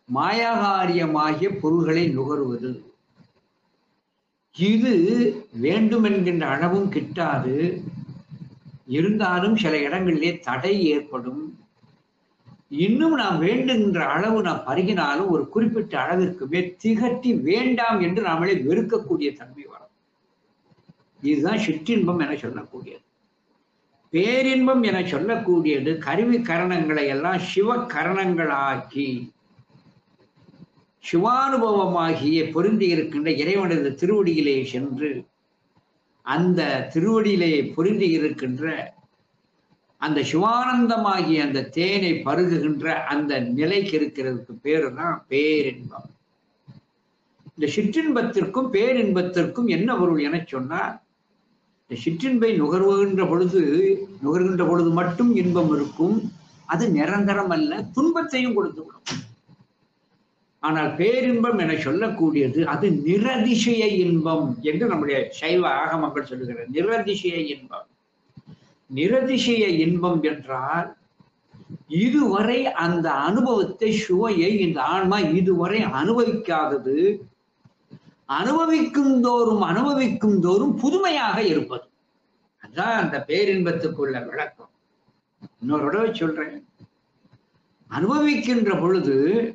மாயாகாரியமாகிய பொருள்களை நுகர்வது இது வேண்டும் என்கின்ற அளவும் கிட்டாது இருந்தாலும் சில இடங்களிலே தடை ஏற்படும் இன்னும் நாம் வேண்டுகின்ற அளவு நாம் பருகினாலும் ஒரு குறிப்பிட்ட அளவிற்கு மேல் திகட்டி வேண்டாம் என்று நாமளே வெறுக்கக்கூடிய தன்மை வரும் இதுதான் சிற்றின்பம் என சொல்லக்கூடியது பேரின்பம் என சொல்லக்கூடியது கருவி கரணங்களை எல்லாம் சிவ கரணங்களாக்கி சிவானுபவமாகிய பொருந்தி இருக்கின்ற இறைவனது திருவடியிலே சென்று அந்த திருவடியிலே பொருந்தி இருக்கின்ற அந்த சிவானந்தமாகிய அந்த தேனை பருகுகின்ற அந்த நிலைக்கு இருக்கிறதுக்கு பேரு தான் பேரின்பம் இந்த சிற்றின்பத்திற்கும் பேரின்பத்திற்கும் என்ன பொருள் என சொன்னார் இந்த சிற்றின்பை நுகர்வுகின்ற பொழுது நுகர்கின்ற பொழுது மட்டும் இன்பம் இருக்கும் அது நிரந்தரம் அல்ல துன்பத்தையும் கொடுத்து விடும் ஆனால் பேரின்பம் என சொல்லக்கூடியது அது நிரதிசய இன்பம் என்று நம்முடைய சைவ ஆகமங்கள் சொல்லுகிற நிரதிசய இன்பம் நிரதிசய இன்பம் என்றால் இதுவரை அந்த அனுபவத்தை சுவையை இந்த ஆன்மா இதுவரை அனுபவிக்காதது அனுபவிக்கும் தோறும் அனுபவிக்கும் தோறும் புதுமையாக இருப்பது அதான் அந்த பேரின்பத்துக்குள்ள விளக்கம் இன்னொரு தடவை சொல்றேன் அனுபவிக்கின்ற பொழுது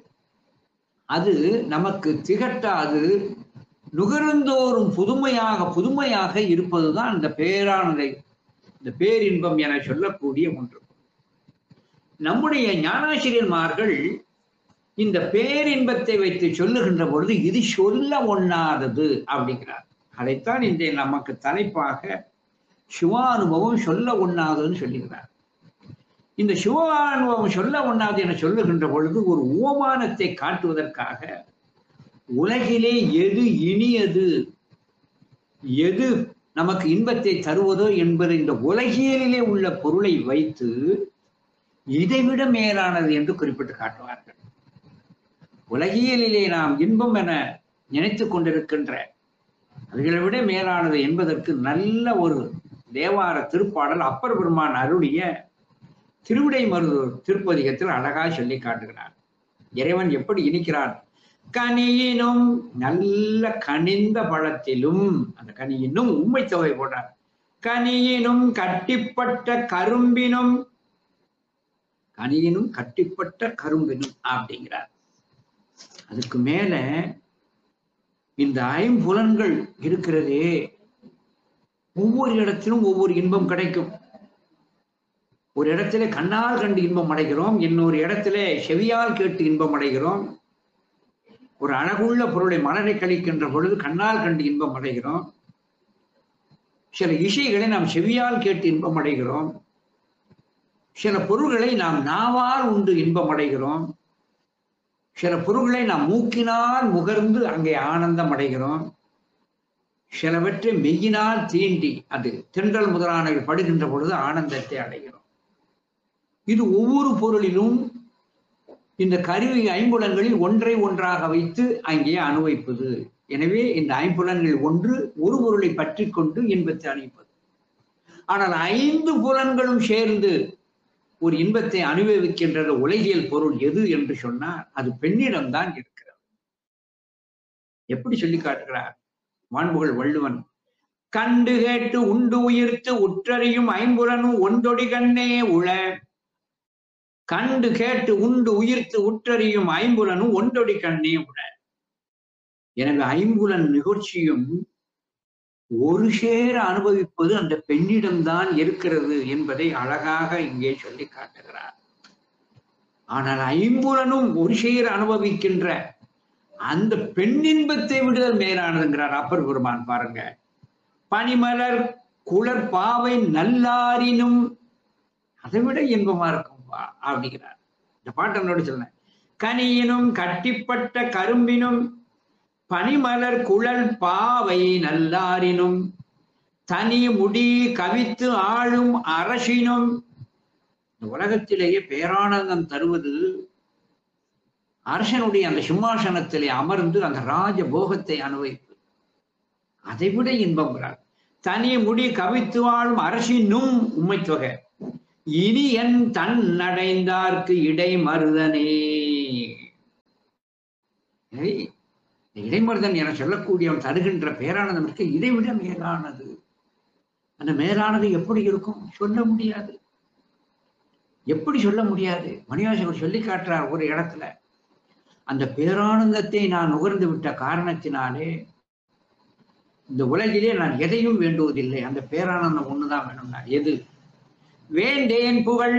அது நமக்கு திகட்டாது நுகர்ந்தோறும் புதுமையாக புதுமையாக இருப்பதுதான் அந்த பேரானதை இந்த பேரின்பம் என சொல்லக்கூடிய ஒன்று நம்முடைய ஞானாசிரியர்மார்கள் இந்த பேரின்பத்தை வைத்து சொல்லுகின்ற பொழுது இது சொல்ல ஒண்ணாதது அப்படிங்கிறார் அதைத்தான் இந்த நமக்கு தலைப்பாக சிவானுபவம் சொல்ல ஒண்ணாததுன்னு சொல்லுகிறார் இந்த சிவானுபவம் சொல்ல ஒண்ணாது என சொல்லுகின்ற பொழுது ஒரு உவமானத்தை காட்டுவதற்காக உலகிலே எது இனியது எது நமக்கு இன்பத்தை தருவதோ என்பது இந்த உலகியலிலே உள்ள பொருளை வைத்து இதைவிட மேலானது என்று குறிப்பிட்டு காட்டுவார்கள் உலகியலிலே நாம் இன்பம் என நினைத்து கொண்டிருக்கின்ற அவைகளை விட மேலானது என்பதற்கு நல்ல ஒரு தேவார திருப்பாடல் அப்பர் பெருமான் அருளிய திருவிடை மருதூர் திருப்பதிகத்தில் அழகா சொல்லி காட்டுகிறார் இறைவன் எப்படி இனிக்கிறான் கனியினும் நல்ல கனிந்த பழத்திலும் அந்த கனியினும் உண்மை தொகை போட்டார் கனியினும் கட்டிப்பட்ட கரும்பினும் கனியினும் கட்டிப்பட்ட கரும்பினும் அப்படிங்கிறார் அதுக்கு மேல இந்த ஐம்புலன்கள் இருக்கிறதே ஒவ்வொரு இடத்திலும் ஒவ்வொரு இன்பம் கிடைக்கும் ஒரு இடத்துல கண்ணால் கண்டு இன்பம் அடைகிறோம் இன்னொரு இடத்துல செவியால் கேட்டு இன்பம் அடைகிறோம் ஒரு அழகுள்ள பொருளை மனதை கழிக்கின்ற பொழுது கண்ணால் கண்டு இன்பம் அடைகிறோம் சில இசைகளை நாம் செவியால் கேட்டு இன்பம் அடைகிறோம் சில பொருள்களை நாம் நாவால் உண்டு இன்பம் அடைகிறோம் சில பொருள்களை நாம் மூக்கினால் முகர்ந்து அங்கே ஆனந்தம் அடைகிறோம் சிலவற்றை மெய்யினால் தீண்டி அது தென்றல் முதலானவை படுகின்ற பொழுது ஆனந்தத்தை அடைகிறோம் இது ஒவ்வொரு பொருளிலும் இந்த கருவி ஐம்புலன்களில் ஒன்றை ஒன்றாக வைத்து அங்கே அனுபவிப்பது எனவே இந்த ஐம்புலன்கள் ஒன்று ஒரு பொருளை பற்றி கொண்டு இன்பத்தை அணிப்பது ஆனால் ஐந்து புலன்களும் சேர்ந்து ஒரு இன்பத்தை அனுபவிக்கின்ற உலகியல் பொருள் எது என்று சொன்னால் அது பெண்ணிடம்தான் இருக்கிறது எப்படி சொல்லி காட்டுகிறார் மாண்புகள் வள்ளுவன் கண்டு கேட்டு உண்டு உயிர்த்து உற்றறியும் ஐம்புலனும் ஒன்றொடி கண்ணே உள கண்டு கேட்டு உண்டு உயிர்த்து உற்றறியும் ஐம்புலனும் ஒன்றொடி கண்ணே உள எனவே ஐம்புலன் நிகழ்ச்சியும் ஒரு சேர அனுபவிப்பது அந்த பெண்ணிடம்தான் இருக்கிறது என்பதை அழகாக இங்கே சொல்லி காட்டுகிறார் ஆனால் ஐம்புலனும் ஒரு சேர அனுபவிக்கின்ற அந்த பெண்ணின்பத்தை விடுதல் மேலானதுங்கிறார் அப்பர் பெருமான் பாருங்க பனிமலர் குளர் பாவை நல்லாரினும் அதை விட இன்பமா இருக்கும் அப்படிங்கிறார் இந்த பாட்டு என்னோட சொன்னேன் கனியினும் கட்டிப்பட்ட கரும்பினும் பனிமலர் குழல் பாவை நல்லாரினும் தனி முடி கவித்து ஆளும் அரசினும் இந்த உலகத்திலேயே பேரானந்தம் தருவது அரசனுடைய அந்த சிம்மாசனத்திலே அமர்ந்து அந்த ராஜ போகத்தை அனுபவிப்பு அதை விட இன்பங்கிறார் தனி முடி கவித்து வாழும் அரசினும் உண்மை தொகை இனி என் தன் அடைந்தார்க்கு இடை மருதனே எனவே இந்த இடைமருதன் என சொல்லக்கூடியவன் தருகின்ற பேரானந்தம் இருக்க இதைவிட மேலானது அந்த மேலானது எப்படி இருக்கும் சொல்ல முடியாது எப்படி சொல்ல முடியாது மணிவாசகர் சொல்லி காட்டுறார் ஒரு இடத்துல அந்த பேரானந்தத்தை நான் நுகர்ந்து விட்ட காரணத்தினாலே இந்த உலகிலே நான் எதையும் வேண்டுவதில்லை அந்த பேரானந்தம் ஒண்ணுதான் வேணும் நான் எது வேண்டேன் புகழ்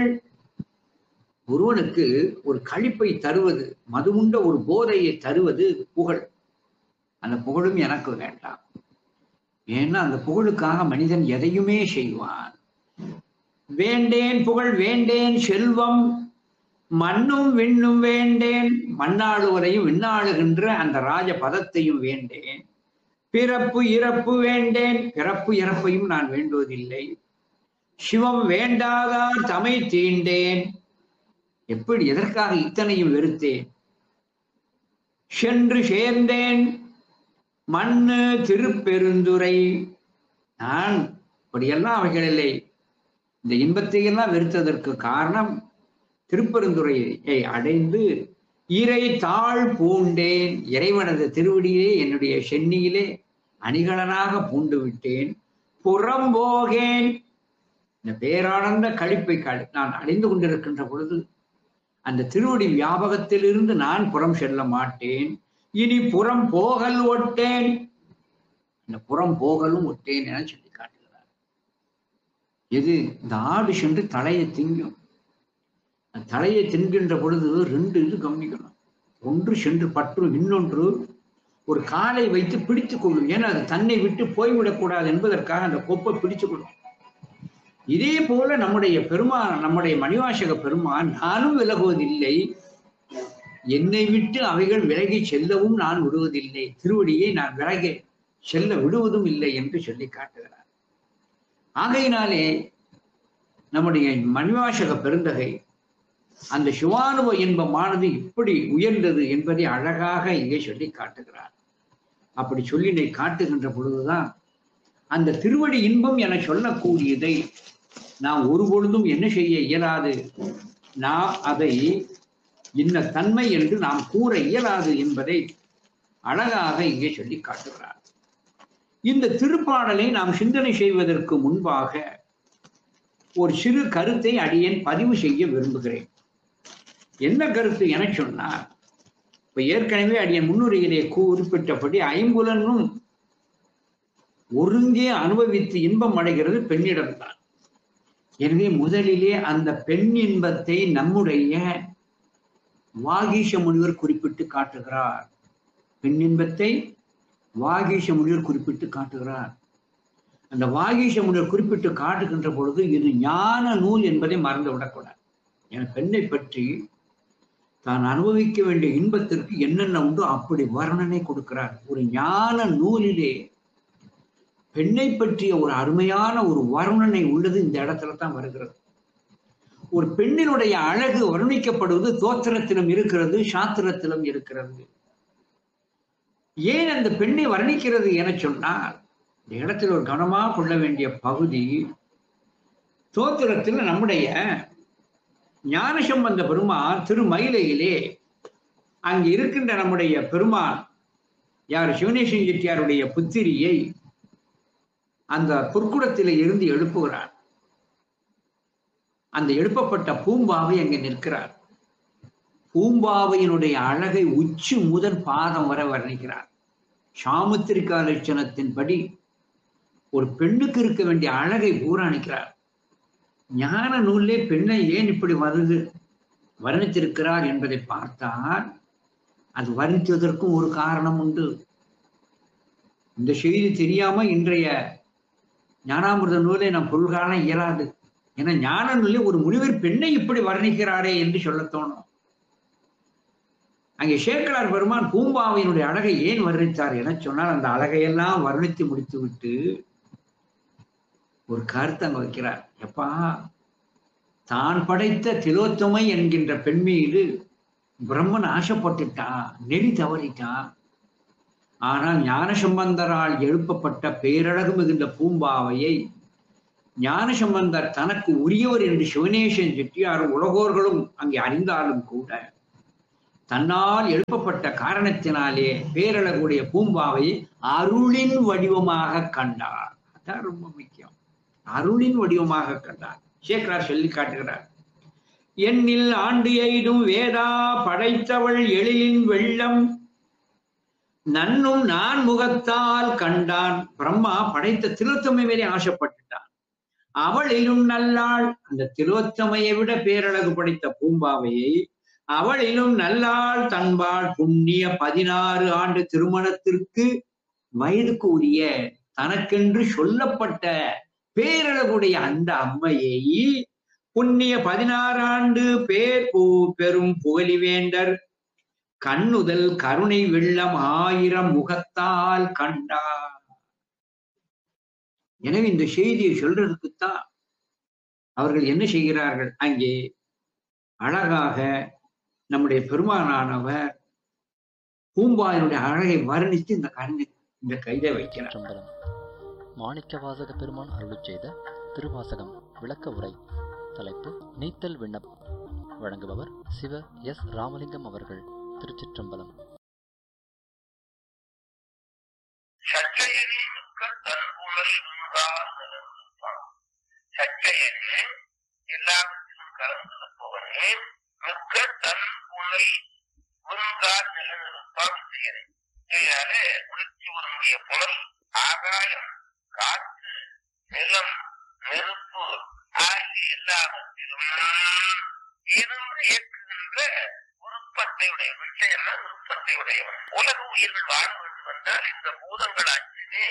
ஒருவனுக்கு ஒரு கழிப்பை தருவது மதுவுண்ட ஒரு போதையை தருவது புகழ் அந்த புகழும் எனக்கு வேண்டாம் ஏன்னா அந்த புகழுக்காக மனிதன் எதையுமே செய்வான் வேண்டேன் புகழ் வேண்டேன் செல்வம் மண்ணும் விண்ணும் வேண்டேன் மண்ணாளுவதையும் விண்ணாளுகின்ற அந்த ராஜ பதத்தையும் வேண்டேன் பிறப்பு இறப்பு வேண்டேன் பிறப்பு இறப்பையும் நான் வேண்டுவதில்லை சிவம் வேண்டாதார் தமை தீண்டேன் எப்படி எதற்காக இத்தனையும் வெறுத்தேன் சென்று சேர்ந்தேன் மண்ணு திருப்பெருந்துரை நான் இப்படியெல்லாம் அவைகளில்லை இந்த இன்பத்தை எல்லாம் வெறுத்ததற்கு காரணம் திருப்பெருந்துறையை அடைந்து இறை தாழ் பூண்டேன் இறைவனது திருவடியிலே என்னுடைய சென்னியிலே அணிகலனாக பூண்டு விட்டேன் புறம்போகேன் இந்த பேரானந்த கழிப்பை கழி நான் அடைந்து கொண்டிருக்கின்ற பொழுது அந்த திருவடி வியாபகத்திலிருந்து நான் புறம் செல்ல மாட்டேன் இனி புறம் போகல் ஒட்டேன் இந்த புறம் போகலும் ஒட்டேன் என சொல்லி காட்டுகிறார் எது இந்த ஆடு சென்று தலையை திங்கும் அந்த தலையை தின்கின்ற பொழுது ரெண்டு இது கவனிக்கணும் ஒன்று சென்று பற்றும் இன்னொன்று ஒரு காலை வைத்து பிடித்துக் கொள்ளும் ஏன்னா அது தன்னை விட்டு போய்விடக்கூடாது என்பதற்காக அந்த கொப்பை பிடித்துக் கொள்ளும் இதே போல நம்முடைய பெருமான் நம்முடைய மணிவாசக பெருமான் நானும் விலகுவதில்லை என்னை விட்டு அவைகள் விலகி செல்லவும் நான் விடுவதில்லை திருவடியை நான் விலகி செல்ல விடுவதும் இல்லை என்று சொல்லி காட்டுகிறார் ஆகையினாலே நம்முடைய மணிவாசக பெருந்தகை அந்த சிவானுவ இன்பமானது இப்படி உயர்ந்தது என்பதை அழகாக இங்கே சொல்லி காட்டுகிறார் அப்படி சொல்லி காட்டுகின்ற பொழுதுதான் அந்த திருவடி இன்பம் என சொல்லக்கூடியதை நாம் ஒரு பொழுதும் என்ன செய்ய இயலாது நாம் அதை இன்ன தன்மை என்று நாம் கூற இயலாது என்பதை அழகாக இங்கே சொல்லி காட்டுகிறார் இந்த திருப்பாடலை நாம் சிந்தனை செய்வதற்கு முன்பாக ஒரு சிறு கருத்தை அடியேன் பதிவு செய்ய விரும்புகிறேன் என்ன கருத்து என சொன்னார் இப்ப ஏற்கனவே அடியன் முன்னுரையிலே குறிப்பிட்டபடி ஐம்புலனும் ஒருங்கே அனுபவித்து இன்பம் அடைகிறது பெண்ணிடம்தான் எனவே முதலிலே அந்த பெண் இன்பத்தை நம்முடைய வாகீஷ முனிவர் குறிப்பிட்டு காட்டுகிறார் பெண் இன்பத்தை வாகீஷ முனிவர் குறிப்பிட்டு காட்டுகிறார் அந்த வாகீஷ முனிவர் குறிப்பிட்டு காட்டுகின்ற பொழுது இது ஞான நூல் என்பதை மறந்து விடக்கூடாது என பெண்ணை பற்றி தான் அனுபவிக்க வேண்டிய இன்பத்திற்கு என்னென்ன உண்டோ அப்படி வர்ணனை கொடுக்கிறார் ஒரு ஞான நூலிலே பெண்ணை பற்றிய ஒரு அருமையான ஒரு வர்ணனை உள்ளது இந்த இடத்துல தான் வருகிறது ஒரு பெண்ணினுடைய அழகு வர்ணிக்கப்படுவது தோத்திரத்திலும் இருக்கிறது சாத்திரத்திலும் இருக்கிறது ஏன் அந்த பெண்ணை வர்ணிக்கிறது என சொன்னால் இந்த இடத்தில் ஒரு கவனமாக கொள்ள வேண்டிய பகுதி தோத்திரத்தில் நம்முடைய ஞானசம்பந்த பெருமான் திருமயிலையிலே அங்கு இருக்கின்ற நம்முடைய பெருமான் யார் சிவனேசன் செட்டியாருடைய புத்திரியை அந்த பொற்குடத்திலே இருந்து எழுப்புகிறார் அந்த எழுப்பப்பட்ட பூம்பாவை அங்கே நிற்கிறார் பூம்பாவையினுடைய அழகை உச்சி முதல் பாதம் வர வர்ணிக்கிறார் சாமுத்திரிகா லட்சணத்தின்படி ஒரு பெண்ணுக்கு இருக்க வேண்டிய அழகை பூராணிக்கிறார் ஞான நூலே பெண்ணை ஏன் இப்படி வருது வர்ணித்திருக்கிறார் என்பதை பார்த்தால் அது வர்ணித்ததற்கும் ஒரு காரணம் உண்டு இந்த செய்தி தெரியாம இன்றைய ஞானாமிர்த நூலை நாம் பொருள் காண இயலாது ஏன்னா ஞான நூலே ஒரு முனிவர் பெண்ணை இப்படி வர்ணிக்கிறாரே என்று சொல்ல தோணும் அங்கே சேக்கலார் பெருமான் பூம்பாவையினுடைய அழகை ஏன் வர்ணித்தார் என சொன்னால் அந்த அழகையெல்லாம் வர்ணித்து முடித்து விட்டு ஒரு கருத்தை அங்க வைக்கிறார் எப்பா தான் படைத்த திலோத்தமை என்கின்ற பெண் மீது பிரம்மன் ஆசைப்பட்டுட்டான் நெறி தவறிட்டான் ஆனால் ஞான சம்பந்தரால் எழுப்பப்பட்ட பேரழகு மிகுந்த பூம்பாவையை ஞான சம்பந்தர் தனக்கு உரியவர் என்று சிவனேசன் செட்டியார் உலகோர்களும் அங்கே அறிந்தாலும் கூட தன்னால் எழுப்பப்பட்ட காரணத்தினாலே பேரழகுடைய பூம்பாவை அருளின் வடிவமாக கண்டார் அதான் ரொம்ப முக்கியம் அருளின் வடிவமாக கண்டார் சேக்கரார் சொல்லி காட்டுகிறார் எண்ணில் ஆண்டு எய்தும் வேதா படைத்தவள் எழிலின் வெள்ளம் நன்னும் நான் முகத்தால் கண்டான் பிரம்மா படைத்த திலோத்தமை மேலே ஆசைப்பட்டுட்டான் அவளிலும் நல்லாள் அந்த திலோத்தமையை விட பேரழகு படைத்த பூம்பாவையை அவளிலும் நல்லாள் தன்பாள் புண்ணிய பதினாறு ஆண்டு திருமணத்திற்கு வயதுக்கு உரிய தனக்கென்று சொல்லப்பட்ட பேரழகுடைய அந்த அம்மையை புண்ணிய பதினாறாண்டு பேர் பூ- பெரும் புகழி வேண்டர் கண்ணுதல் கருணை வெள்ளம் ஆயிரம் முகத்தால் கண்டார் எனவே இந்த செய்தியை சொல்றதுக்குத்தான் அவர்கள் என்ன செய்கிறார்கள் அங்கே அழகாக நம்முடைய பெருமானானவர் பூம்பாயினுடைய அழகை வர்ணித்து இந்த கண்ணை இந்த கைதை வைக்கிறார் சிற்றம்பலம் மாணிக்கவாசக பெருமான் அருளிச் செய்த திருவாசகம் விளக்க உரை தலைப்பு நீத்தல் விண்ணப்பம் வழங்குபவர் சிவ எஸ் ராமலிங்கம் அவர்கள் திருச்சிற்றம்பலம் சச்சையனே மிக்கல் தன்புணல் உண்டார் நிலநிற்பான் சச்சையனே எல்லாவற்றிலும் கலந்து நிற்பவனே மிக்க தன்புணல் உண்டார் நிலநிற்பான் செயலை இதனாலே குளிர்ச்சி உருந்திய புனல் ஆகாயம் காற்று நிலம் நெருப்பு ஆகிய எல்லாவற்றிலும் இருந்து இயக்குகின்ற விருப்பத்தை உடைய விஷயம்னா விருப்பத்தை உடையவன் உலக உயிர்கள் வாழ வேண்டும் என்றால் இந்த பூதங்கள் அஞ்சுமே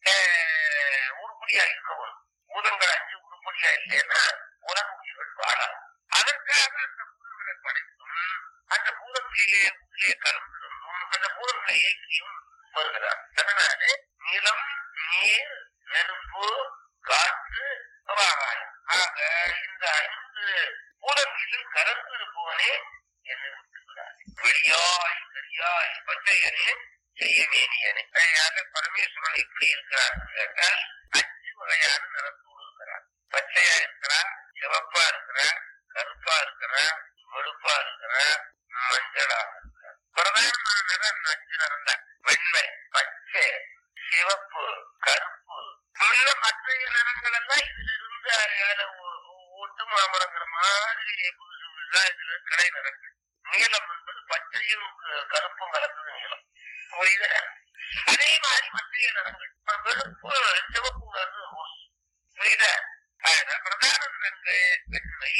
ஆஹ், உருப்படியா இருக்கணும் பூதங்கள் அஞ்சு உருப்படியா இல்லைன்னா உலக உயிர்கள் வாழாது அதற்காக அந்த பூதங்களை படைத்தும் அந்த பூதங்களிலே உள்ளே கலந்திருந்தும் அந்த பூதங்களை இயக்கியும் வருகிறார் அதனாலே நிலம் நீர் நெருப்பு காற்று ஆகாயம் ஆக இந்த ஐந்து பூதங்களிலும் கலந்திருப்பவனே என்னை விட்டுவிடாது வெளியாய் கரியாய் பச்சையனே செய்ய வேண்டியனே ஆக பரமேஸ்வரன் எப்படி இருக்கிறார் கேட்டால் அஞ்சு வகையான நிறத்தோடு இருக்கிறார் பச்சையா இருக்கிறார் சிவப்பா இருக்கிறார் கருப்பா இருக்கிறார் வெளுப்பா இருக்கிறார் மஞ்சளா இருக்கிறார் பிரதானமான நிறம் இந்த அஞ்சு நிறம் தான் வெண்மை பச்சை சிவப்பு கருப்பு உள்ள மற்ற நிறங்கள் எல்லாம் இதுல இருந்து அறையால ஒட்டு மாமரங்கிற மாதிரி புதுசு புதுசா இதுல கிளை நிறங்கள் நீலம் என்பது பச்சையும் க- கருப்பும் கலந்தது நீலம் புரியுதா அதே மாதிரி மற்ற நிறங்கள் இப்ப வெளுப்பு சிவப்பு வந்து ரோஸ் புரியுதா அதனால பிரதான நிறங்கள் வெண்மை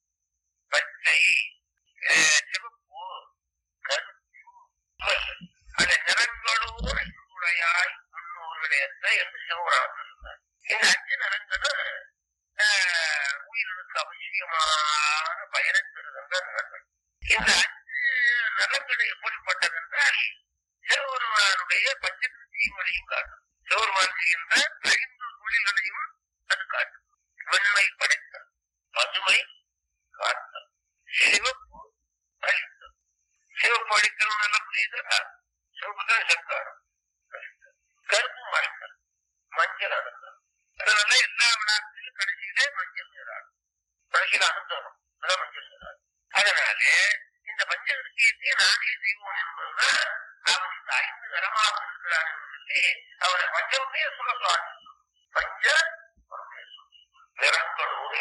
பச்சை அஹ், சிவப்பு கருப்பு வெள்ளை. அந்த நிறங்களோடு உடையாய் முன்னோர்களுடைய என்று சிவபுராணத்தில் சொன்னார் இந்த அஞ்சு நிறங்களும் ஆஹ், உயிர்களுக்கு அவசியமான பயனை தருகின்ற நிறங்கள் இந்த அஞ்சு நிறங்கள் எப்படிப்பட்டது என்றால் சிவபெருமானுடைய பஞ்சத்தையும் காட்டும் சிவபெருமான் செய்கின்ற ஐந்து தொழில்களையும் அது காட்டும் வெண்மை படைத்தல் பசுமை காத்தல் சிவப்பு அழித்தல் சிவப்பு அழித்தல் நல்ல புரியுதா சிவப்பு தான் சங்காரம் கருப்பு மறைத்தல் மஞ்சள் அணுத்தல் அதனால எல்லா விழாக்களிலும் கடைசியிலே மஞ்சள் நீராடும் கடைசியில் அணுத்தணும் அதான் மஞ்சள் நீராடும் அதனாலே இந்த பஞ்சகிருத்தியத்தை நானே செய்வோம் என்பதுதான் அவன் இந்த ஐந்து நிறமாக இருக்கிறான் என்று சொல்லி அவனை பஞ்சமே சொல்ல சுவாமி பஞ்ச பரமேஸ்வரன். நிறங்களோடு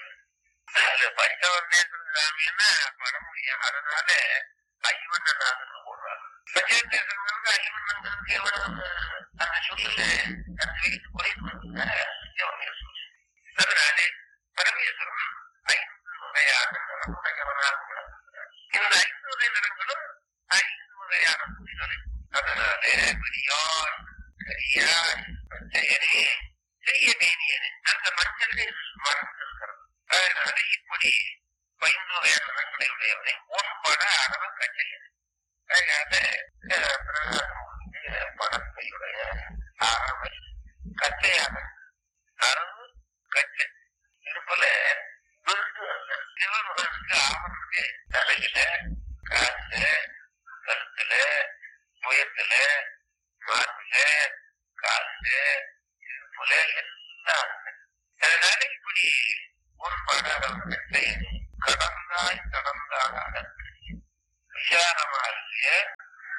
அதுல பஞ்சவர்ணேஸ்வரன் சாமின்னா பட முடியும் அதனால ஐவண்ணனாக போடுறாங்க பஞ்சவர்ணேஸ்வரனுக்கு ஐவண்ணங்கிறது எவ்வளவு அந்த சொல்லல அந்த வீட்டு குறைந்து பஞ்சவர்ணேஸ்வரன் அதனாலே பரமேஸ்வரன் ஐந்து வகையான நிறமுடையவனாக விளங்குகிறார் இந்த ஐந்து வகை நிறங்களும் ஐந்து வகையான புரிதலை அதனாலே பெரியார் கரியார் பச்சையனே செய்ய வேண்டியது அந்த மஞ்சளே மறந்திருக்கிறது அதனால இப்படி ஐந்து வகையான நிறங்களை உடையவனை ஒன்பட அளவு கச்சையது அதனால அஹ், பிரதான படத்தையுடைய அறவை கச்சையாக அரவு கச்சை இதுபோல விருது அல்ல சிவனுக்கு ஆவணத்துக்கு தலையில காசுல கருத்துல புயத்துல மார்பில காசுல இது போல எல்லாம் இருக்கு. அதனால இப்படி ஒரு பாடாக கடந்தாய் கடந்தாக விசாரமான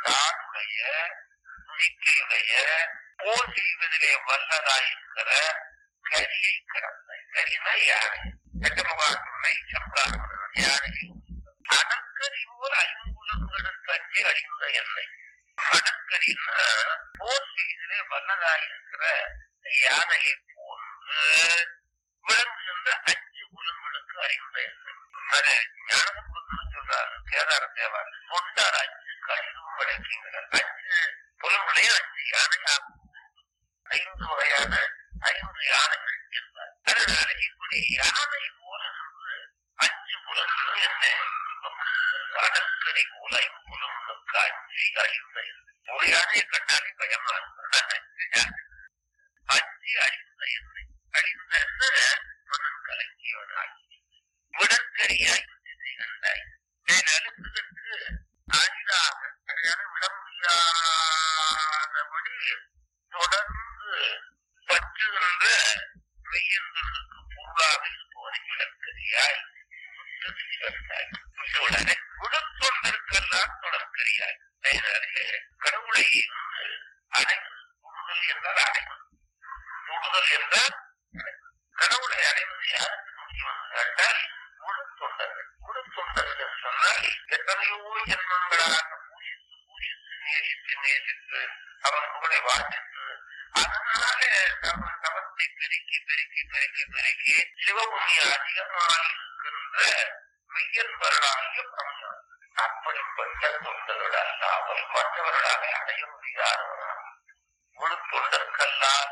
தாளுடைய துணிக்கையுடைய போர் செய்வதிலே வல்லதாயிருக்கிற கரியை கடந்த கரினா யானை கட்டமுகாட்டுனை சம்பாரணம் யானை அடக்கரி போல் ஐம்புலங்களுக்கு அஞ்சு அழிந்த எண்ணெய் அடக்கரின்னா போர் செய்வதிலே வல்லதாயிருக்கிற யானையை போன்று விளங்குகின்ற அஞ்சு புலங்களுக்கு அறிந்த எண்ணெய் அது ஞானசம்பந்தம் சொல்றாரு கேதார தேவார் கொண்டார் அஞ்சு கழிவும் விளக்குகிறார் அஞ்சு புலங்களையும் அஞ்சு யானை ஆகும் ஐந்து வகையான ஐந்து யானைகள் என்பார் அதனால இப்படி யானை போல இருந்து அஞ்சு புலங்களும் என்ன அடக்கரை போல ஐம்புலங்களுக்கு அஞ்சு அழிந்த ஒரு யானையை கண்டாலே பயமா இருக்கும் அஞ்சு யானை அஞ்சு அழிந்த எண்ணெய் அழிந்த மனம் கலங்கியவனாய் விடற்கரியாய் கண்டாய் நலுப்பதற்கு அரிதாக சரியான விட முடியாதபடி தொடர்ந்து பற்றுகின்ற மெய்யந்தர்களுக்கு பொருளாக இருப்பவனை விடற்கரியாய் விட்டுவிட்டாய் விட்டுவிடாதே விடுத்தொண்டிருக்கெல்லாம் தொடர்கரியாய் அதனாலே கடவுளை வந்து அடைவது தொடுதல் என்றால் அடைவது தொடுதல் என்றால் கடவுளை அடைவது யாருக்கு முடியும் என்றால் முழுத்தொண்டர்கள் முழுத்தொண்டர்கள் என்று சொன்னால் எத்தனையோ ஜென்மங்களாக பூஜித்து பூஜித்து நேசித்து நேசித்து அவன் புகழை வாசித்து அதனாலே அவன் தவத்தை பெருக்கி பெருக்கி பெருக்கி பெருக்கி சிவபூமி அதிகமாக இருக்கின்ற மெய்யன்பர்களாகிய பிரம்மன் அப்படிப்பட்ட தொண்டர்கள் அல்லாமல் மற்றவர்களாக அடைய முடியாதவர்கள் முழு தொண்டர்க்கெல்லாம்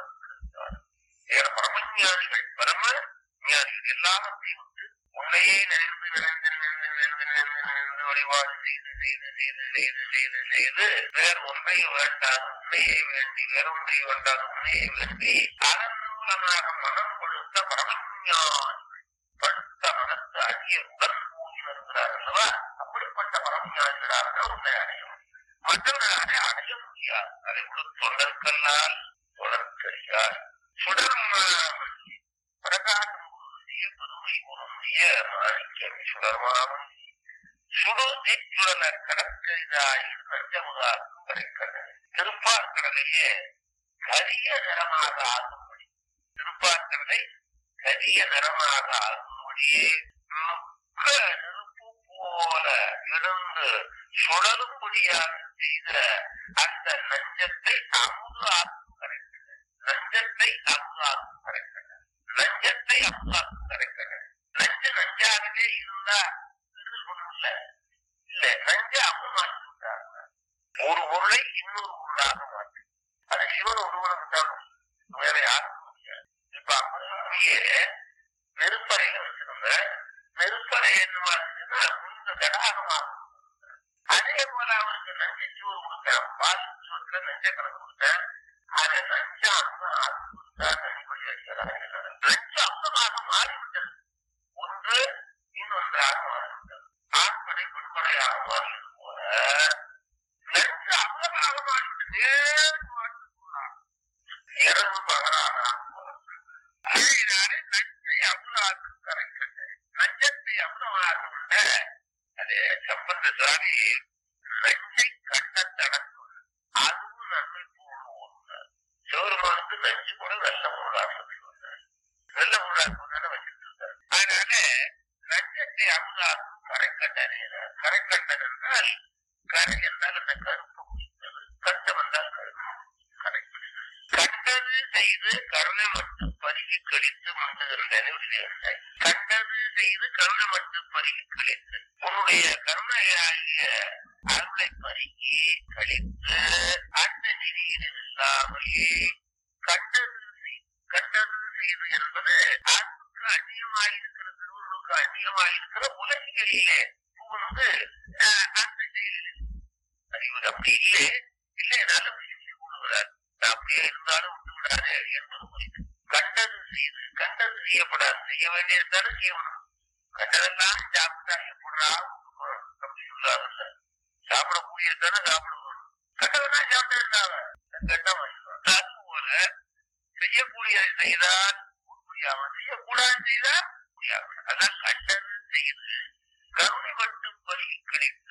பரமஞானிகள் பரம ஞானிகள் எல்லாவற்றையும் விட்டு உன்னையே நினைந்து நினைந்து நினைந்து நினைந்து நினைந்து நினைந்து வழிபாடு செய்து செய்து செய்து செய்து செய்து செய்து வேற ஒன்றை வேண்டாம் உன்னையே வேண்டி வேற ஒன்றை வேண்டாம் உன்னையே வேண்டி அதன் மூலமாக மனம் கொடுத்த பரமஞானி படுத்த மனத்து அடிய உடன் கூடி வருகிறார் அல்லவா அப்படிப்பட்ட பரமஞானிகளாக உன்னை அடையும் மற்றவர்களை அடைய முடியாது அதை விட தொண்டர்க்கெல்லாம் தொடர்கரியார் சுடர்மாமணி பிரகாசம் பொருந்திய பெருமை பொருந்திய மாணிக்கம் சுடர்மாமணி சுடு தீச்சுடல கடற்கரிதாய் நஞ்சமுகாக்கும் கரைக்கடல் திருப்பார்கடலையே கரிய நிறமாக ஆகும்படி திருப்பார்கடலை கரிய நிறமாக ஆகும்படியே முக்க நெருப்பு போல எழுந்து சுழலும்படியாக செய்த அந்த நஞ்சத்தை அமுது ஆக்கும் கரைக்கடல் நஞ்சத்தை அமுதாக்கும் கரைக்கடல் நஞ்சத்தை அமுதாக்கும் கரைக்கடல் நஞ்சு நஞ்சாகவே இருந்தா விருது கொண்டுள்ள இல்ல நஞ்ச அமுமாக்கி விட்டாங்க ஒரு பொருளை இன்னொரு பொருளாக மாற்றி அது சிவன் ஒருவனுக்கு தான் முடியும். வேற யாருக்கும் முடியாது இப்ப அம்மையே நெருப்பறையில வச்சிருந்த நெருப்பறை என்னவா இருந்துச்சுன்னா முழுக்க தடாகமாக அதே போல அவருக்கு நஞ்சு சோறு கொடுத்தேன் பால் சோறுல நஞ்ச கலந்து கொடுத்தேன் அதை நஞ்ச அம்சம் ஆக்கி கொடுத்தா நடிப்படி அடிக்கிறாங்க நஞ்சு அம்சமாக மாறிவிட்டது ஒன்று இன்னொன்றாக மாறிவிட்டது ஆண்மனை பெண்மனையாக மாறியது போல நஞ்சு அம்சமாக மாறிவிட்டது நேர் மாற்றுக்குள்ளார் இரவு பகலாக அதனாலே நஞ்சை அமுதாக்கு கரைக்கட்டு நஞ்சத்தை அமுதமாக உள்ள அது சம்பந்த சுவாமி நஞ்சை கண்ட தடக்கும் அதுவும் நன்மை போடுவோம் சிவருமானுக்கு நஞ்சு கூட நல்ல பொருளாக சொல்லுவாங்க நல்ல பொருளாக கொண்டாட வச்சுட்டு இருக்காரு அதனால நஞ்சத்தை அமுதாக்கும் கரைக்கட்டன கரைக்கட்டன் என்றால் கரை என்றால் அந்த கருப்பு குறித்தது கட்டம் என்றால் கருப்பு கரை கண்டது செய்து கருணை மட்டும் பருகி கழித்து முந்துகின்றன கண்டது செய்து கருணை மட்டும் பருகி கழித்து உன்னுடைய கருணையாகிய அருளை பருகி கழித்து அந்த நிதியில் இல்லாமலே கண்டது செய்- கண்டது செய்து என்பது அன்புக்கு அந்நியமாயிருக்கிற திருவள்ளுக்கு அந்நியமாயிருக்கிற உலகிகளிலே புகுந்து அஹ், அந்த செயலில் அறிவது அப்படி இல்லை இல்லை என்னால முயற்சி கொள்கிறார் அப்படியே இருந்தாலும் விட்டு விடாதே என்பது குறித்து கண்டது செய்து கண்டது செய்யப்படாது செய்ய வேண்டியதுதானே செய்யணும் கண்டதெல்லாம் சாப்பிட்டா எப்படா அப்படி சொல்லாதல்ல சாப்பிடக்கூடியதானே சாப்பிடுவோம் கண்டதெல்லாம் சாப்பிட்டு கண்டம் அது போல செய்யக்கூடியதை செய்தால் முடியாமல் செய்யக்கூடாது செய்தால் முடியாது அதான் கண்டது செய்து கருணை மட்டும் பருகி கிடைத்து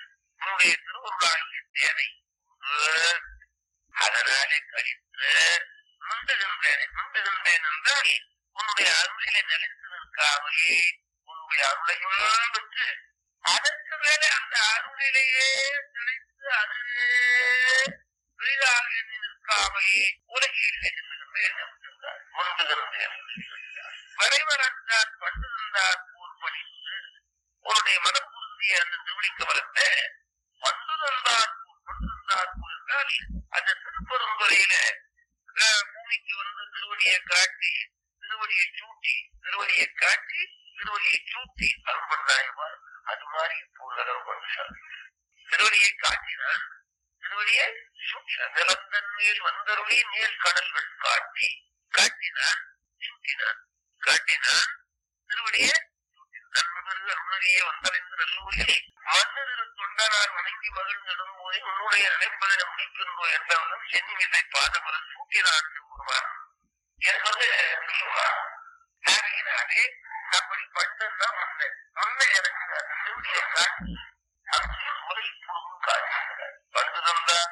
உன்னுடைய திருவுருளாகிய தேனை உண்டு. அதனாலே கழித்து முந்துகின்றேன் முந்துகின்றேன் என்றால் உன்னுடைய அருளிலே நிலைத்து நிற்காமல் உன்னுடைய அருளையும் பெற்று அதற்கு மேலே அந்த அருளிலேயே நிலைத்து அதுவே பெரிதாக எண்ணி நிற்காமல் உலகில் நிற்கின்றேன் என்றார் முந்துகின்றேன் விரைவரத்தார் பண்டுகின்றார் போர் பணித்து உன்னுடைய மனப்புறுதிய அந்த திருவடிக்கு வளர்த்த பண்டுகின்றார் போர் பண்டுகின்றார் போர் என்றால் அந்த திருப்பெருந்துறையில அஹ், பூமிக்கு வந்து திருவடியை காட்டி திருவடியை சூட்டி திருவடியை காட்டி திருவடியை சூட்டி அருள்படுறாயவார் அது மாதிரி இப்போ மனுஷன் திருவடியை காட்டினான் திருவடியை சூட்டினான் நிலந்தன் மேல் வந்தருளி நீர் கடல்கள் காட்டி காட்டினான் சூட்டினான் காட்டினான் திருவடியை நண்பர்கள் அருணறிய வந்தடைந்து நல்லூரில் மன்னர் தொண்டரார் வணங்கி மகிழ்ந்திடும் போது உன்னுடைய நினைப்பதை முடிக்கின்றோம் என்றாலும் சென்னி மீதை பாதமர சூட்டினான் கூறுவார் என்பது நிச்சயமாகும். ஆகையினாலே அப்படி பட்டுன்னா முன்ன முன்ன எனக்கு அந்த திருவடியை காட்டி அந்த முறை இப்பொழுதும் காட்டுகிறார் பண்டு தந்தார்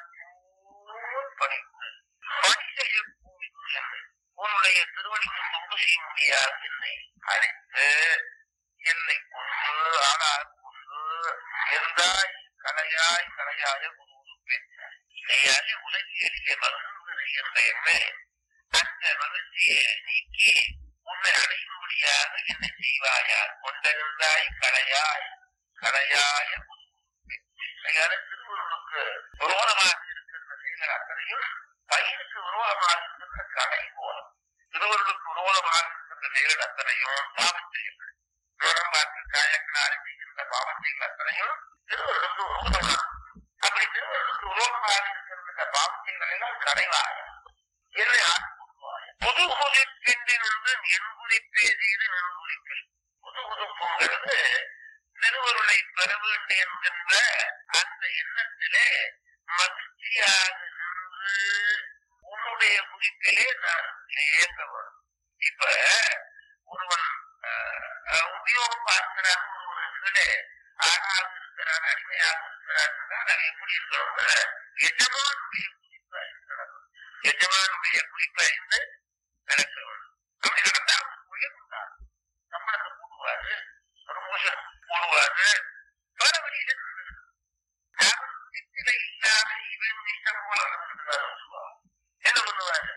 பணித்து பணி செய்ய பூமிக்கு என்னை உன்னுடைய திருவடிக்கு தொண்டு செய்ய முடியாது என்னை அழைத்து என்னை கொண்டு ஆளாக கொண்டு எந்தாய் கலையாய் கலையாய குரு பெற்றார் கையாலே உலகியலிலே மகிழ்ந்து செய்கின்ற என்னை அந்த மகிழ்ச்சியை நீக்கி உன்னை அடையும்படியாக என்ன செய்வாயா கொண்டெழுந்தாய் கலையாய் கலையாய கையால திருவள்ளுக்கு விரோதமாக இருக்கின்ற செயல்கள் அத்தனையும் பயிருக்கு விரோதமாக இருக்கின்ற கலை போலும் திருவள்ளுக்கு விரோதமாக இருக்கின்ற செயல்கள் அத்தனையும் பாவச் செயல்கள் உடம்பாக்கு காயங்களால் செய்கின்ற பாவச் செயல்கள் அத்தனையும் திருவள்ளுக்கு விரோதமாக அப்படி திருவள்ளுக்கு விரோதமாக இருக்கின்ற பாவச் செயல்கள் எல்லாம் கடைவாக என்னை ஆட்கொள்வாய் புது புதுப்பின்றிருந்து நென்புரிப்பே செய்து நென்புரிப்பில் புது புதுப்புங்கிறது திருவருளை பெற வேண்டும் என்கின்ற அந்த எண்ணத்திலே மகிழ்ச்சியாக நின்று உன்னுடைய குறிப்பிலே நான் இயங்க வேணும் இப்ப ஒருவன் ஆஹ், ஆஹ், உபயோகம் பார்க்கிறான் ஒருவனுக்கு ஆணாக இருக்கிறான் அடிமையாக இருக்கிறான் என்றால் அவன் எப்படி இருக்கணும்னா எஜமானுடைய குறிப்பா இருக்கணும் எஜமானுடைய குறிப்பை அறிந்து நடக்க வேண்டும் அப்படி நடந்தா அவனுக்கு உயர்வு உண்டாகும் சம்பளத்தை போடுவாரு ப்ரமோஷன் போடுவாரு பல வழியில நடந்தது. அவன் குறிப்பில இல்லாத இவன் இஷ்டம் போல நடந்துதான் சொல்லுவான் என்ன பண்ணுவாரு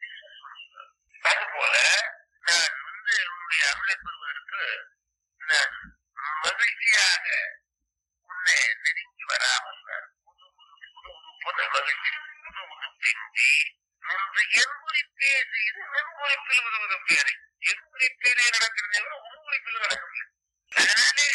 அது போல நான் வந்து உன்னுடைய அருளை பெறுவதற்கு நான் மகிழ்ச்சியாக உன்னை நெருங்கி வராமல் நான் புது புது புது புது மகிழ்ச்சி புது புது பிந்தி நின்று என் குறிப்பே செய்து நன் குறிப்பில் உதவுது பேரை என் குறிப்பிலே நடக்கிறதை விட உன் குறிப்பில் நடக்கவில்லை அதனாலே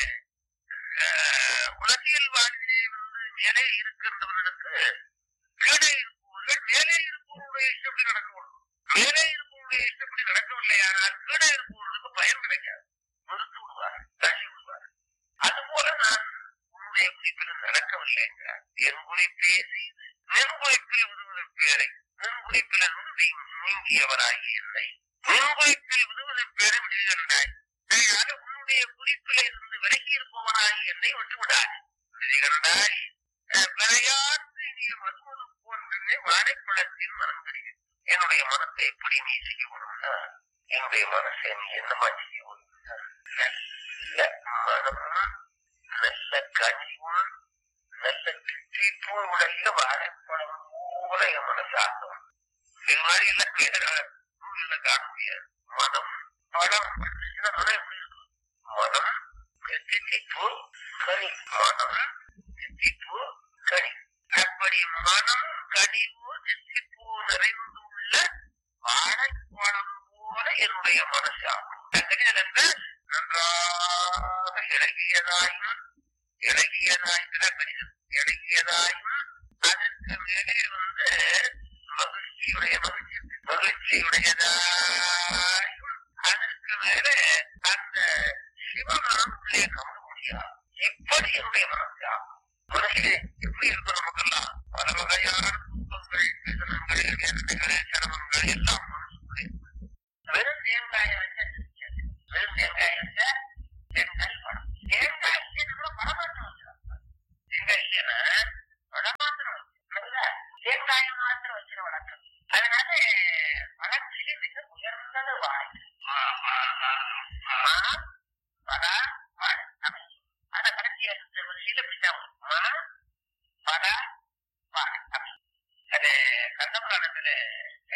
ஆஹ், உலகியல் வாழ்விலே வந்து மேலே இருக்கின்றவர்களுக்கு கீழே இருப்பவர்கள் மேலே இருப்பவருடைய இஷ்டப்படி நடக்கணும் மேலே இருப்பவருடைய இஷ்டப்படி நடக்கவில்லையானால் கீழே இருப்பவர்களுக்கு பயன் கிடைக்காது நிறுத்தி விடுவார் தள்ளி விடுவார் அதுபோல நான் உன்னுடைய குறிப்பில் நடக்கவில்லை என்றார் என் குறிப்பே செய்து நின் குறிப்பில் விடுவது பேரை நின் குறிப்பில் நின்று நீங்கியவராகி என்னை நின் குறிப்பில் விடுவது பேரை விடுகின்றாய் அதனால உன்னுடைய குறிப்பில் இருந்து விலகி இருப்பவனாகி என்னை விட்டு விடாது விடுகின்றாய் விளையாட்டு நீ வருவது போன்றே வாழைப்பழத்தில் மனம் தெரியும் என்னுடைய மனத்தை எப்படி நீ செய்ய வேணும்னா என்னுடைய மனசை நீ என்னமா செய்ய வேணும்னா நல்ல மனமும் நல்ல கனிவும் நல்ல திட்டிப்பு உடைய வாழைப்பழம் போல என் மனசாகும் இது மாதிரி எல்லாம் வேற நூல்ல காண முடியாது மனம் பழம் பட்டுச்சுன்னா மனம் எப்படி இருக்கும் மனம் திட்டிப்பு கனி மனம் திட்டிப்பு கனி அப்படி மனம் கனிவு திட்டிப்பு நிறைந்துள்ள வாழைப்பழம் போல என்னுடைய மனசாகும் கனிதல் என்றால் நன்றாக இறங்கியதாயும் இறங்கியதாயும் கணிதம் இறங்கியதாயும் அதற்கு மேலே வந்து மகிழ்ச்சியுடைய மகிழ்ச்சி மகிழ்ச்சியுடையதாயும் அதற்கு மேலே அந்த சிவமனம் உள்ளே கவன முடியாது இப்படி என்னுடைய மனசாகும் மனசிலே எப்படி இருக்கும் நமக்கெல்லாம் பல வகையான துன்பங்கள் வேதனங்கள் வேதனைகள் சிரமங்கள் எல்லாம் மனசுக்குள்ளே இருக்கு. வெறும் தேங்காய வச்ச வெறும் தேங்காய வச்ச தேங்காய் பழம் தேங்காய் நம்ம பழமாற்றம் வச்சிருக்காங்க தேங்காய்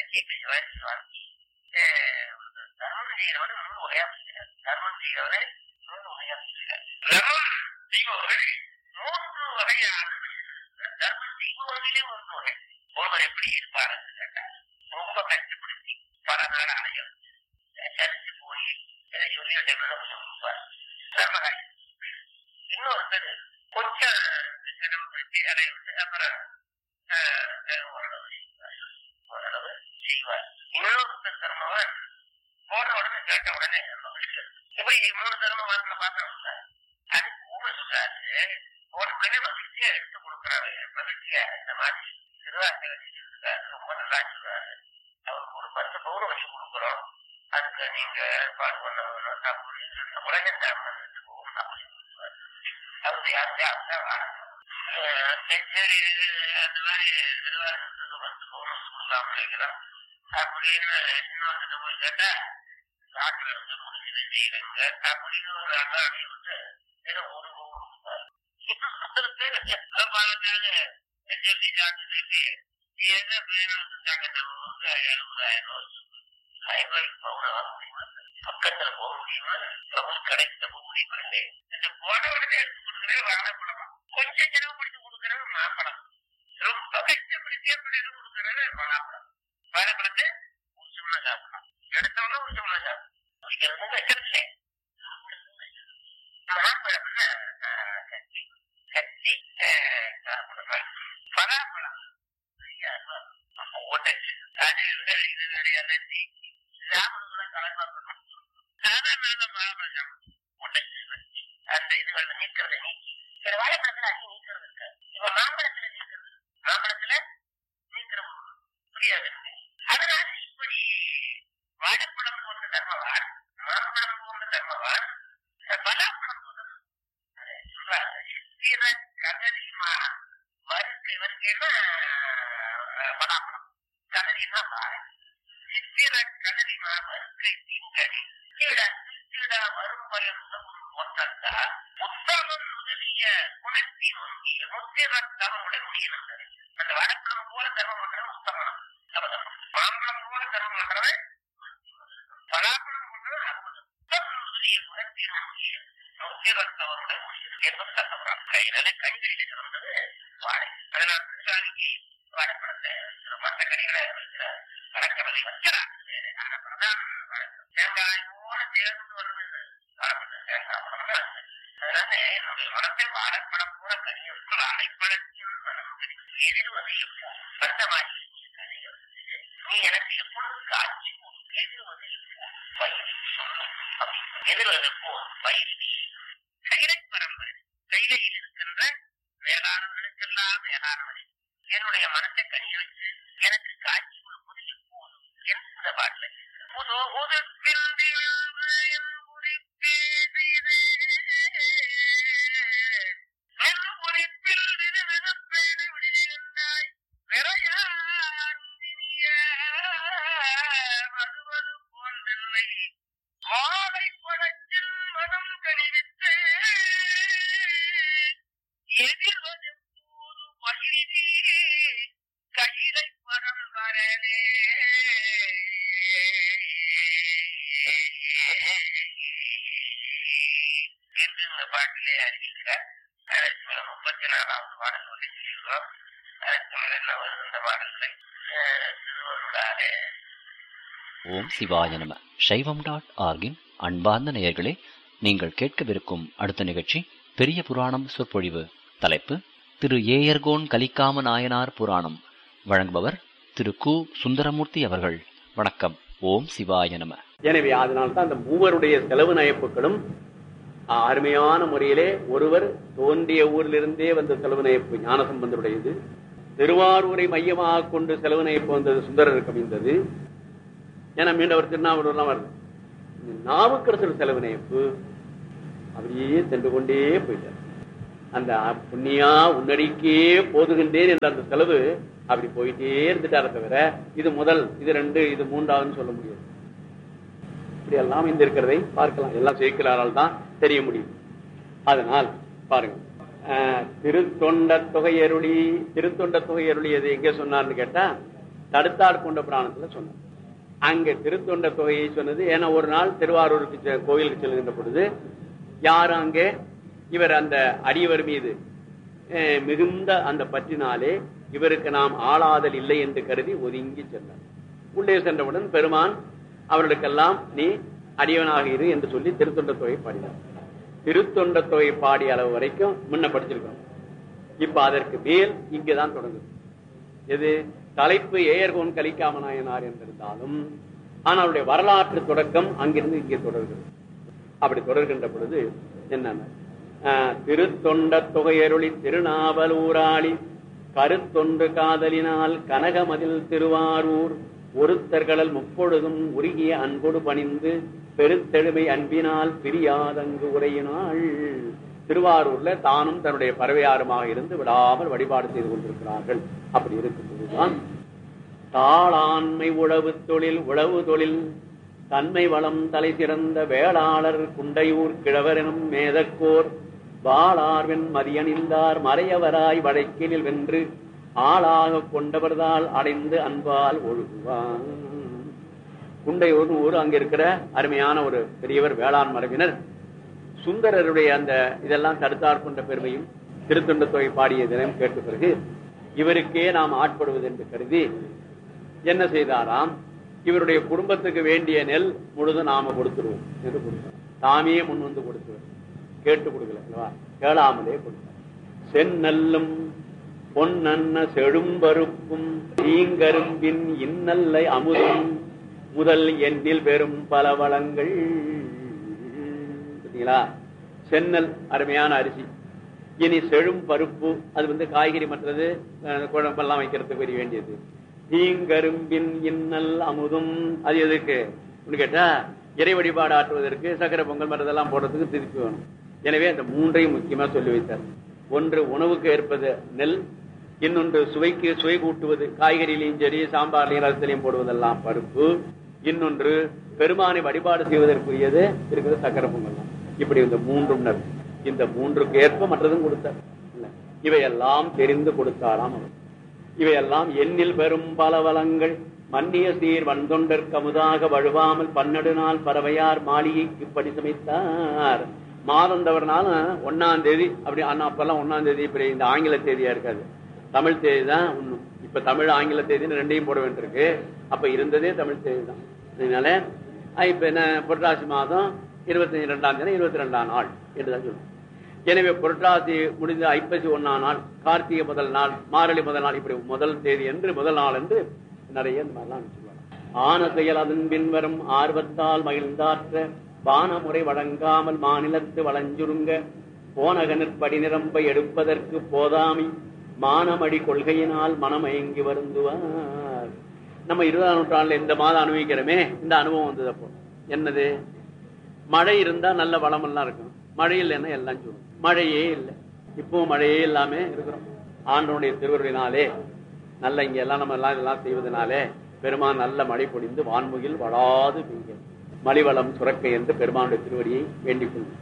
இப்ப சிவாஜி சுவாமி அஹ், தர்மம் செய்கிறவனை மூணு வகையா பிரிக்கிறார் தர்மம் செய்கிறவனை மூணு வகையா பிரிக்கிறார் தர்மம் செய்பவர்கள் மூன்று வகையான மனிதர்கள். தர்மம் செய்பவர்களிலே மூன்று வகை ஒருவர் எப்படி இருப்பார் என்று கேட்டார் ரொம்ப கஷ்டப்படுத்தி பல நாள் அலைய சரிச்சு போய் இதை சொல்லிட்டு கொஞ்சம் கொடுப்பார் தர்மகாரி இன்னொருத்தர் கொஞ்சம் சிரமப்படுத்தி அதை விட்டு அப்புறம் ஆஹ், ஆஹ், ஓரளவு செய்வார் ஓரளவு செய்வார் இன்னொருத்தர் தர்மவன் போன உடனே கேட்ட உடனே மகிழ்ச்சி இப்படி மூணு தர்மவான்களை பார்த்தோம்ல அதுக்கு ஊமை சொல்றாரு போன உடனே மகிழ்ச்சியா எடுத்து கொடுக்குறாரு மகிழ்ச்சியா இந்த மாதிரி திருவாசகம் இருக்காரு ரொம்ப நல்லா சொல்றாரு அவருக்கு ஒரு பத்து பவுன் வச்சு கொடுக்குறோம் அதுக்கு நீங்க ஏற்பாடு பண்ண வேணும் அப்படின்னு உலகம் தான் போகும் அப்படின்னு சொல்றாரு. அவருக்கு யாருமே அதுதான் வேணும் அஹ் சரி, சரி, அந்த மாதிரி திருவாரூருக்கு பத்து பவுன் வச்சு கொடுக்கலாம் நினைக்கிறோம் அப்படின்னு இன்னொருத்த போய் கேட்டா டாக்டர் வந்து முடிஞ்சதை செய்யுங்க அப்படின்னு ஒரு அண்ணா அணி விட்டு ஏதோ ஒரு பவுன் கொடுத்தாரு சொல்லி டாக்டர் சொல்லி என்ன வேணும் இருந்தாங்க நம்ம வந்து எழுபதாயிரம் ரூபாய் ஐநூறு பவுன் வாங்க முடியுமா பக்கத்துல போக முடியுமா நம்ம கடைசியில போக முடியுமா இல்லை இந்த போன உடனே எடுத்து கொடுக்குறது வாழைப்பழமா கொஞ்சம் செலவு பிடிச்சு கொடுக்குறது மாப்பழம் ரொம்ப கஷ்டப்படுத்தி அப்படி எடுத்து கொடுக்குறது வாழைப்பழம் வாழைப்பழத்தை உரிச்சோம்னா சாப்பிடலாம் எடுத்தோம்னா உரிச்சோம்னா சாப்பிடலாம் குடிக்கிறதும் வைக்கிறதுல மாம்பழம்னா ஆஹ், கத்தி கத்தி ஆஹ், சாப்பிடலாம் பலாப்பழம் ஐயா, ஒட்டச்சு அது வேற இது வேற எல்லாம் சாப்பிடுறதுல கலந்து சாதாரண பலாப்பழம் சாப்பிடும் ஒட்டச்சு வச்சு அந்த இதுகள் நீக்கிறது நீக்கி சில வாழைப்பழத்துல அதிகம் நீக்கிறது இருக்கு இப்ப மாம்பழத்துல நீக்கிறது மாம்பழத்துல நீக்கிறது புரியாது இருக்கு. அதனால இப்படி வாழைப்பழம் போன்ற தர்மவான் மாம்பழம் போன்ற தர்மவான் பலாப்பழம் போன்றது அதை சொல்றாங்க. சித்திர கதலிமா வறுக்கு இவருக்குன்னா பலாப்பழம் கதலினா வாழை சித்திர கதலிமா வறுக்கை தீங்கடி சித்திட சித்திட வரும்பயர்ந்த ஒத்தத்தால் உத்தமன் முதலிய குணத்தின் ஒன்றிய முத்திரத்தமோட முடியணும் அந்த வடப்பழம் போல தர்மம் பண்றது உத்தமனம் சபதம் மாம்பழம் போல தர்மம் பண்றது பலாப்பழம் பண்றது அற்புதம் உத்தமன் முதலிய குணத்தின் ஒன்றிய முத்திரத்தவரோட முடியும் என்பது சட்டப்படம் கையில கனிகளில சிறந்தது வாழை அதனால் சாமிக்கு வாழைப்பழத்தை மற்ற கனிகளை வளர்க்கறதை வச்சார் ஆனா பிரதான வழக்கம் தேங்காயோட சேர்ந்து வருது வாழைப்பழம் தேங்காய் பழம் தான் அதனால என்னுடைய மனத்தில் வாழைப்பழம் கூட கனியை வச்சு வாழைப்பழத்தின் மனம் எதிர்வது எப்போ அந்த மாதிரி கனியை வச்சு நீ எனக்கு எப்பொழுது காட்சி கொடு. எதிர்வது எப்போ பயிர் சொல்லும் எதிர்வது எப்போ பயிர் கைலை பரம்பரை கைலையில் இருக்கின்ற வேளாண்களுக்கெல்லாம் வேளாண்மனை என்னுடைய மனத்தை கனிய வச்சு எனக்கு காட்சி கொடுப்பது எப்போது என்று இந்த பாட்டுல புது உதப்பில் விழுந்து என் குறிப்பே செய்து என் குறிப்பில் விறுவிறுப்பேன விடுகின்றாய் விரையாண்டினிய மதுவது போன்றென்னை மாலை படத்தில் மனம் கணிவித்து எதிர்வது போது மகிழ்ச்சி கையிலை பரம்பரனே என்று இந்த பாட்டிலே அறிவிக்கிறார் அதற்கு மேல முப்பத்தி நாலாவது பாடல் சொல்லி சொல்கிறோம் அதற்கு மேல என்ன வருது இந்த பாடல்களை அஹ், திருவருளாலே ஓம் சிவாய நம சைவம் டாட் ஆர்கின் அன்பார்ந்த நேயர்களே நீங்கள் கேட்கவிருக்கும் அடுத்த நிகழ்ச்சி பெரிய புராணம் சொற்பொழிவு தலைப்பு திரு ஏயர்கோன் கலிக்காம நாயனார் புராணம் வழங்குபவர் திரு கு சுந்தரமூர்த்தி அவர்கள் வணக்கம் ஓம் சிவாய நம எனவே அதனால்தான் அந்த மூவருடைய செலவு நயப்புகளும் ஆஹ், அருமையான முறையிலே ஒருவர் தோன்றிய ஊரிலிருந்தே வந்த செலவு நயப்பு ஞானசம்பந்தருடையது திருவாரூரை மையமாக கொண்டு செலவு நயப்பு வந்தது சுந்தரருக்கு அமைந்தது ஏன்னா மீண்டவர் திருநாவூர்லாம் வருது இந்த நாவுக்கரசர் செலவு நயப்பு அப்படியே சென்று கொண்டே போயிட்டார் அந்த புண்ணியா உன்னடிக்கே போதுகின்றேன் என்ற அந்த செலவு அப்படி போயிட்டே இருந்துட்டார தவிர இது முதல் இது ரெண்டு இது மூன்றாவதுன்னு சொல்ல முடியாது இப்படி எல்லாம் இந்த இருக்கிறதை பார்க்கலாம் எல்லாம் சேர்க்கிறாரால் தான் தெரிய முடியும் அதனால் பாருங்க ஆஹ், திருத்தொண்ட தொகையருளி திருத்தொண்ட தொகையருளி அது எங்க சொன்னார்னு கேட்டா தடுத்தார் கொண்ட புராணத்துல சொன்னார் அங்க திருத்தொண்ட தொகையை சொன்னது ஏன்னா ஒரு நாள் திருவாரூருக்கு செ- கோயிலுக்கு செல்கின்ற பொழுது யாரும் அங்கே இவர் அந்த அடியவர் மீது அஹ், மிகுந்த அந்த பற்றினாலே இவருக்கு நாம் ஆளாதல் இல்லை என்று கருதி ஒதுங்கி சென்றார் உள்ளே சென்றவுடன் பெருமான் அவர்களுக்கெல்லாம் நீ அடியவனாக இரு என்று சொல்லி திருத்தொண்ட தொகை பாடினார் திருத்தொண்ட தொகை பாடிய அளவு வரைக்கும் முன்ன படிச்சிருக்கோம் இப்ப அதற்கு மேல் இங்கதான் தொடங்குது எது தலைப்பு ஏயர்கோன் கலிக்காமநாயனார் என்றிருந்தாலும் ஆனால் அவருடைய வரலாற்று தொடக்கம் அங்கிருந்து இங்கே தொடர்கிறது அப்படி தொடர்கின்ற பொழுது என்னன்னா ஆஹ், திருத்தொண்ட தொகையருளி திருநாவலூராளி கருத்தொன்று காதலினால் கனகமதில் திருவாரூர் ஒருத்தர்களல் முப்பொழுதும் உருகிய அன்போடு பணிந்து பெருத்தெழுமை அன்பினால் பிரியாதங்கு உரையினாள் திருவாரூர்ல தானும் தன்னுடைய பறவையாருமாக இருந்து விடாமல் வழிபாடு செய்து கொண்டிருக்கிறார்கள் அப்படி இருக்கும்போதுதான் தாளாண்மை உழவு தொழில் உழவு தொழில் தன்மை வளம் தலை சிறந்த வேளாளர் குண்டையூர் கிழவர் எனும் மேதக்கோர் வாளார்வென் மதியணிந்தார் மறையவராய் வடைக்கினில் வென்று ஆளாக கொண்டவர்தால் அடைந்து அன்பால் ஒழுகுவான் குண்டையூர் ஊர் அங்க இருக்கிற அருமையான ஒரு பெரியவர் வேளாண் மரபினர் சுந்தரருடைய அந்த இதெல்லாம் தடுத்தார் கொண்ட பெருமையும் திருத்தொண்ட தொகை பாடிய தினம் கேட்ட பிறகு இவருக்கே நாம் ஆட்படுவது என்று கருதி என்ன செய்தாராம் இவருடைய குடும்பத்துக்கு வேண்டிய நெல் முழுதும் நாம கொடுத்துருவோம் என்று கொடுத்தார் தாமே முன் வந்து கொடுத்தவர் கேட்டு கொடுக்கல அல்லவா? கேளாமலே கொடுத்தார் செந்நெல்லும் பொன்னன்ன செழும்பருப்பும் தீங்கரும்பின் இன்னல்லை அமுதும் முதல் எண்ணில் பெறும் பல வளங்கள் பார்த்தீங்களா சென்னல் அருமையான அரிசி இனி செழும் பருப்பு அது வந்து காய்கறி மற்றது அஹ், குழம்பெல்லாம் வைக்கிறதுக்கு வரி வேண்டியது தீங்கரும்பின் இன்னல் அமுதும் அது எதுக்கு அப்படின்னு கேட்டா இறை வழிபாடு ஆற்றுவதற்கு சக்கரை பொங்கல் மற்றதெல்லாம் போடுறதுக்கு திருப்பி வேணும் எனவே அந்த மூன்றையும் முக்கியமா சொல்லி வைத்தார் ஒன்று உணவுக்கு ஏற்பது நெல் இன்னொன்று சுவைக்கு சுவை கூட்டுவது காய்கறியிலையும் சரி சாம்பார்லையும் ரசத்திலையும் போடுவதெல்லாம் பருப்பு இன்னொன்று பெருமானை வழிபாடு செய்வதற்குரியது இருக்கிற சக்கரை பொங்கல் தான். இப்படி இந்த மூன்றும் நல் இந்த மூன்றுக்கு ஏற்ப மற்றதும் கொடுத்தார் இல்ல. இவையெல்லாம் தெரிந்து கொடுத்தாராம் அவர் இவையெல்லாம் எண்ணில் பெறும் பல வளங்கள் மன்னிய சீர் வந்தொண்டற்கு அமுதாக வழுவாமல் பன்னெடு நாள் பறவையார் மாளிகைக்கு படி சமைத்தார் மாதந்தவர்னால ஒன்னாம் தேதி அப்படி அண்ணா அப்பெல்லாம் ஒன்னாம் தேதி இப்படி இந்த ஆங்கில தேதியா இருக்காது தமிழ் தேதி தான் ஒண்ணும் இப்ப தமிழ் ஆங்கில தேதின்னு ரெண்டையும் போட வேண்டியிருக்கு அப்ப இருந்ததே தமிழ் தேதி தான் அதனால அஹ் இப்ப என்ன புரட்டாசி மாதம் இருபத்தி ரெண்டாம் தேதி இருபத்தி ரெண்டாம் நாள் என்றுதான் சொல்லுவோம் எனவே புரட்டாசி முடிந்த ஐப்பசி ஒன்னாம் நாள் கார்த்திகை முதல் நாள் மாரளி முதல் நாள் இப்படி முதல் தேதி என்று முதல் நாள் என்று நிறைய இந்த மாதிரிலாம் சொல்லுவாங்க ஆன செயல் அதன் பின்வரும் ஆர்வத்தால் மகிழ்ந்தாற்ற பானமுறை வழங்காமல் மாநிலத்து வளஞ்சுருங்க போனகனிற்படி நிரம்ப எடுப்பதற்கு போதாமை மானமடி கொள்கையினால் மனமயங்கி வருந்துவார் நம்ம இருபதாம் நூற்றாண்டுல இந்த மாதம் அனுபவிக்கிறோமே இந்த அனுபவம் வந்தது அப்போ என்னது மழை இருந்தா நல்ல வளமெல்லாம் இருக்கும் மழை இல்லைன்னா எல்லாம் சொல்லும் மழையே இல்லை இப்போ மழையே இல்லாம இருக்கிறோம் ஆண்டவனுடைய திருவருளினாலே நல்ல இங்க எல்லாம் நம்ம எல்லாம் இதெல்லாம் செய்வதனாலே பெருமான் நல்ல மழை பொழிந்து வான்முகில் வளாது பெய்க மலிவளம் சுரக்க என்று பெருமானுடைய திருவடியை வேண்டிக் கொள்ளும்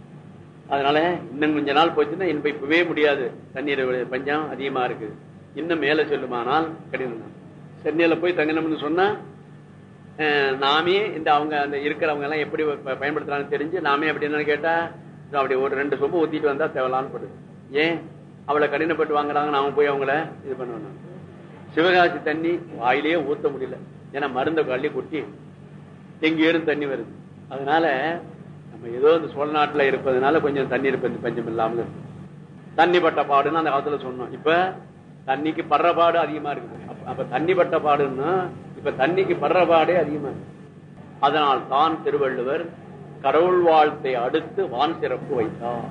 அதனால இன்னும் கொஞ்ச நாள் போச்சுன்னா இப்ப இப்பவே முடியாது தண்ணீர் பஞ்சம் அதிகமா இருக்கு இன்னும் மேல சொல்லுமானால் கடினம் தான். சென்னையில போய் தங்கணும்னு சொன்னா அஹ், நாமே இந்த அவங்க அந்த இருக்கிறவங்க எல்லாம் எப்படி ப- பயன்படுத்துறாங்கன்னு தெரிஞ்சு நாமே அப்படி என்னன்னு கேட்டா இதோ அப்படி ஒரு ரெண்டு சொம்பு ஊத்திட்டு வந்தா தேவலான்னு படுது ஏன் அவளை கடினப்பட்டு வாங்குறாங்க நாம போய் அவங்கள இது பண்ணணும் சிவகாசி தண்ணி வாயிலேயே ஊத்த முடியல ஏன்னா மருந்தை அள்ளி கொட்டி எங்கேயும் தண்ணி வருது அதனால நம்ம ஏதோ இந்த சோழ நாட்டுல இருப்பதனால கொஞ்சம் தண்ணீர் பஞ்ச- பஞ்சம் இல்லாமல் இருக்கு தண்ணி பட்ட பாடுன்னு அந்த காலத்துல சொன்னோம் இப்ப தண்ணிக்கு படுற பாடு அதிகமா இருக்குது அப்ப- அப்ப தண்ணி பட்ட பாடுன்னா இப்ப தண்ணிக்கு படுற பாடே அதிகமா இருக்கு அதனால் தான் திருவள்ளுவர் கடவுள் வாழ்த்தை அடுத்து வான் சிறப்பு வைத்தார்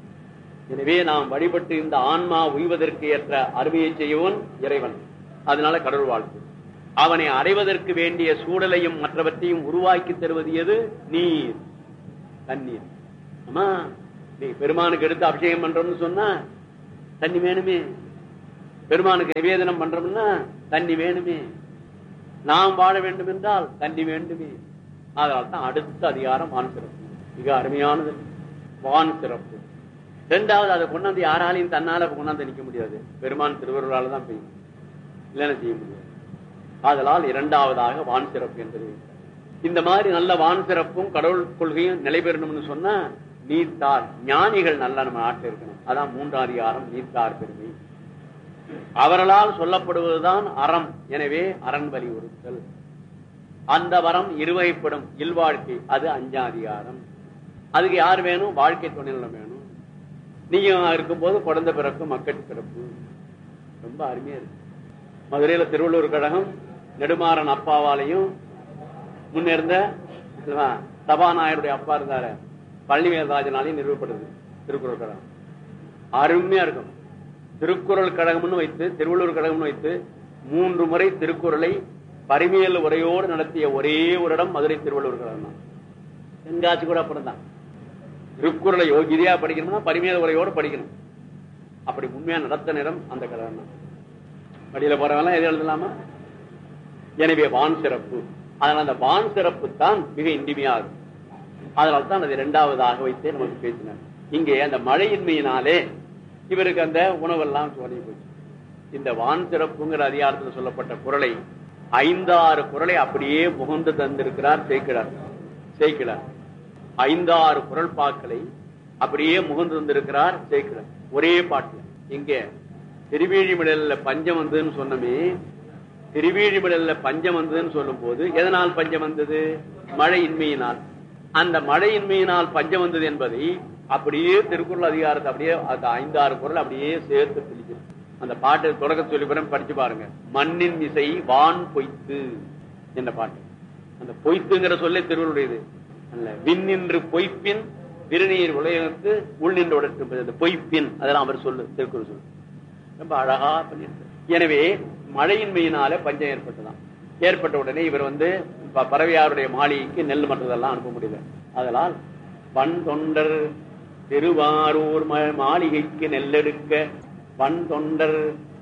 எனவே நாம் வழிபட்டு இந்த ஆன்மா உய்வதற்கு ஏற்ற அருமையை செய்யவன் இறைவன் அதனால கடவுள் வாழ்த்து அவனை அடைவதற்கு வேண்டிய சூழலையும் மற்றவற்றையும் உருவாக்கி தருவது எது நீர் தண்ணீர் ஆமா நீ பெருமானுக்கு எடுத்து அபிஷேகம் பண்றோம்னு சொன்னா தண்ணி வேணுமே பெருமானுக்கு நிவேதனம் பண்றோம்னா தண்ணி வேணுமே நாம் வாழ வேண்டும் என்றால் தண்ணி வேண்டுமே அதனால தான் அடுத்த அதிகாரம் வான் சிறப்பு மிக அருமையானது வான் சிறப்பு ரெண்டாவது அதை கொண்டாந்து யாராலையும் தன்னால கொண்டாந்து நிக்க முடியாது பெருமான் திருவருளால தான் பெய்யும் இல்லைன்னா செய்ய முடியாது ஆதலால் இரண்டாவதாக வான் சிறப்பு என்பது இந்த மாதிரி நல்ல வான் சிறப்பும் கடவுள் கொள்கையும் நிலை பெறணும்னு சொன்னா நீத்தார் ஞானிகள் நல்ல நம்ம நாட்டில் இருக்கணும் அதான் மூன்றாம் அதிகாரம் நீத்தார் பெருமை அவர்களால் சொல்லப்படுவதுதான் அறம் எனவே அரண் வலியுறுத்தல் அந்த வரம் இருவகைப்படும் இல்வாழ்க்கை அது அஞ்சாம் அதிகாரம் அதுக்கு யார் வேணும் வாழ்க்கை துணைநலம் வேணும் நீங்க இருக்கும்போது குழந்தை பிறப்பு மக்கள் பிறப்பு ரொம்ப அருமையா இருக்கு மதுரையில திருவள்ளூர் கழகம் நெடுமாறன் அப்பாவாலையும் முன்னிருந்த இல்லவா, சபாநாயகருடைய அப்பா இருந்தாரு பழனிவேலராஜனாலையும் நிறுவப்படுது திருக்குறள் கழகம் அருமையா இருக்கும் திருக்குறள் கழகம்னு வைத்து திருவள்ளூர் கழகம்னு வைத்து மூன்று முறை திருக்குறளை பரிமையல் உரையோடு நடத்திய ஒரே ஒரு இடம் மதுரை திருவள்ளூர் கழகம் தான் தென்காசி கூட அப்புறம் தான் திருக்குறளை யோகிதையா படிக்கணும்னா பரிமையல் உரையோடு படிக்கணும் அப்படி உண்மையா நடத்த நேரம் அந்த கழகம் தான் வழியில போறவங்க எது எழுதலாமா எனவே வான் சிறப்பு அதனால அந்த வான் சிறப்பு தான் மிக இன்றிமையா இருக்கும் அதனால தான் அது இரண்டாவதாக வைத்தே நமக்கு பேசினார் இங்கே அந்த மழையின்மையினாலே இவருக்கு அந்த உணவெல்லாம் சொல்லி போச்சு இந்த வான் சிறப்புங்கிற அதிகாரத்தில் சொல்லப்பட்ட குரலை ஐந்தாறு குரலை அப்படியே முகந்து தந்திருக்கிறார் சேர்க்கிறார் சேர்க்கிறார் ஐந்தாறு குரல் பாக்களை அப்படியே முகந்து தந்திருக்கிறார் சேர்க்கிறார் ஒரே பாட்டுல இங்கே திருவேழிமடல்ல பஞ்சம் வந்ததுன்னு சொன்னமே திருவேழிமடல்ல பஞ்சம் வந்ததுன்னு சொல்லும் போது எதனால் பஞ்சம் வந்தது மழையின்மையினால் அந்த மழையின்மையினால் பஞ்சம் வந்தது என்பதை அப்படியே திருக்குறள் அதிகாரத்தை அப்படியே அந்த ஐந்தாறு குரல் அப்படியே சேர்த்து பிடிக்கும் அந்த பாட்டு தொடக்க சொல்லி பிறகு படிச்சு பாருங்க மண்ணின் இசை வான் பொய்த்து என்ற பாட்டு அந்த பொய்த்துங்கிற சொல்லே திருவள்ளுடையது அல்ல விண்ணின்று பொய்ப்பின் திருநீர் உலகத்து உள் நின்று உடற்று அந்த பொய்ப்பின் அதெல்லாம் அவர் சொல்லு திருக்குறள் சொல்லு ரொம்ப அழகா பண்ணியிருக்கு எனவே மழையின்மையினால பஞ்சம் ஏற்பட்டதாம் ஏற்பட்ட உடனே இவர் வந்து ப- பறவையாருடைய மாளிகைக்கு நெல் மற்றதெல்லாம் அனுப்ப முடியல அதனால் வன் தொண்டர் திருவாரூர் ம- மாளிகைக்கு நெல்லெடுக்க வன் தொண்டர்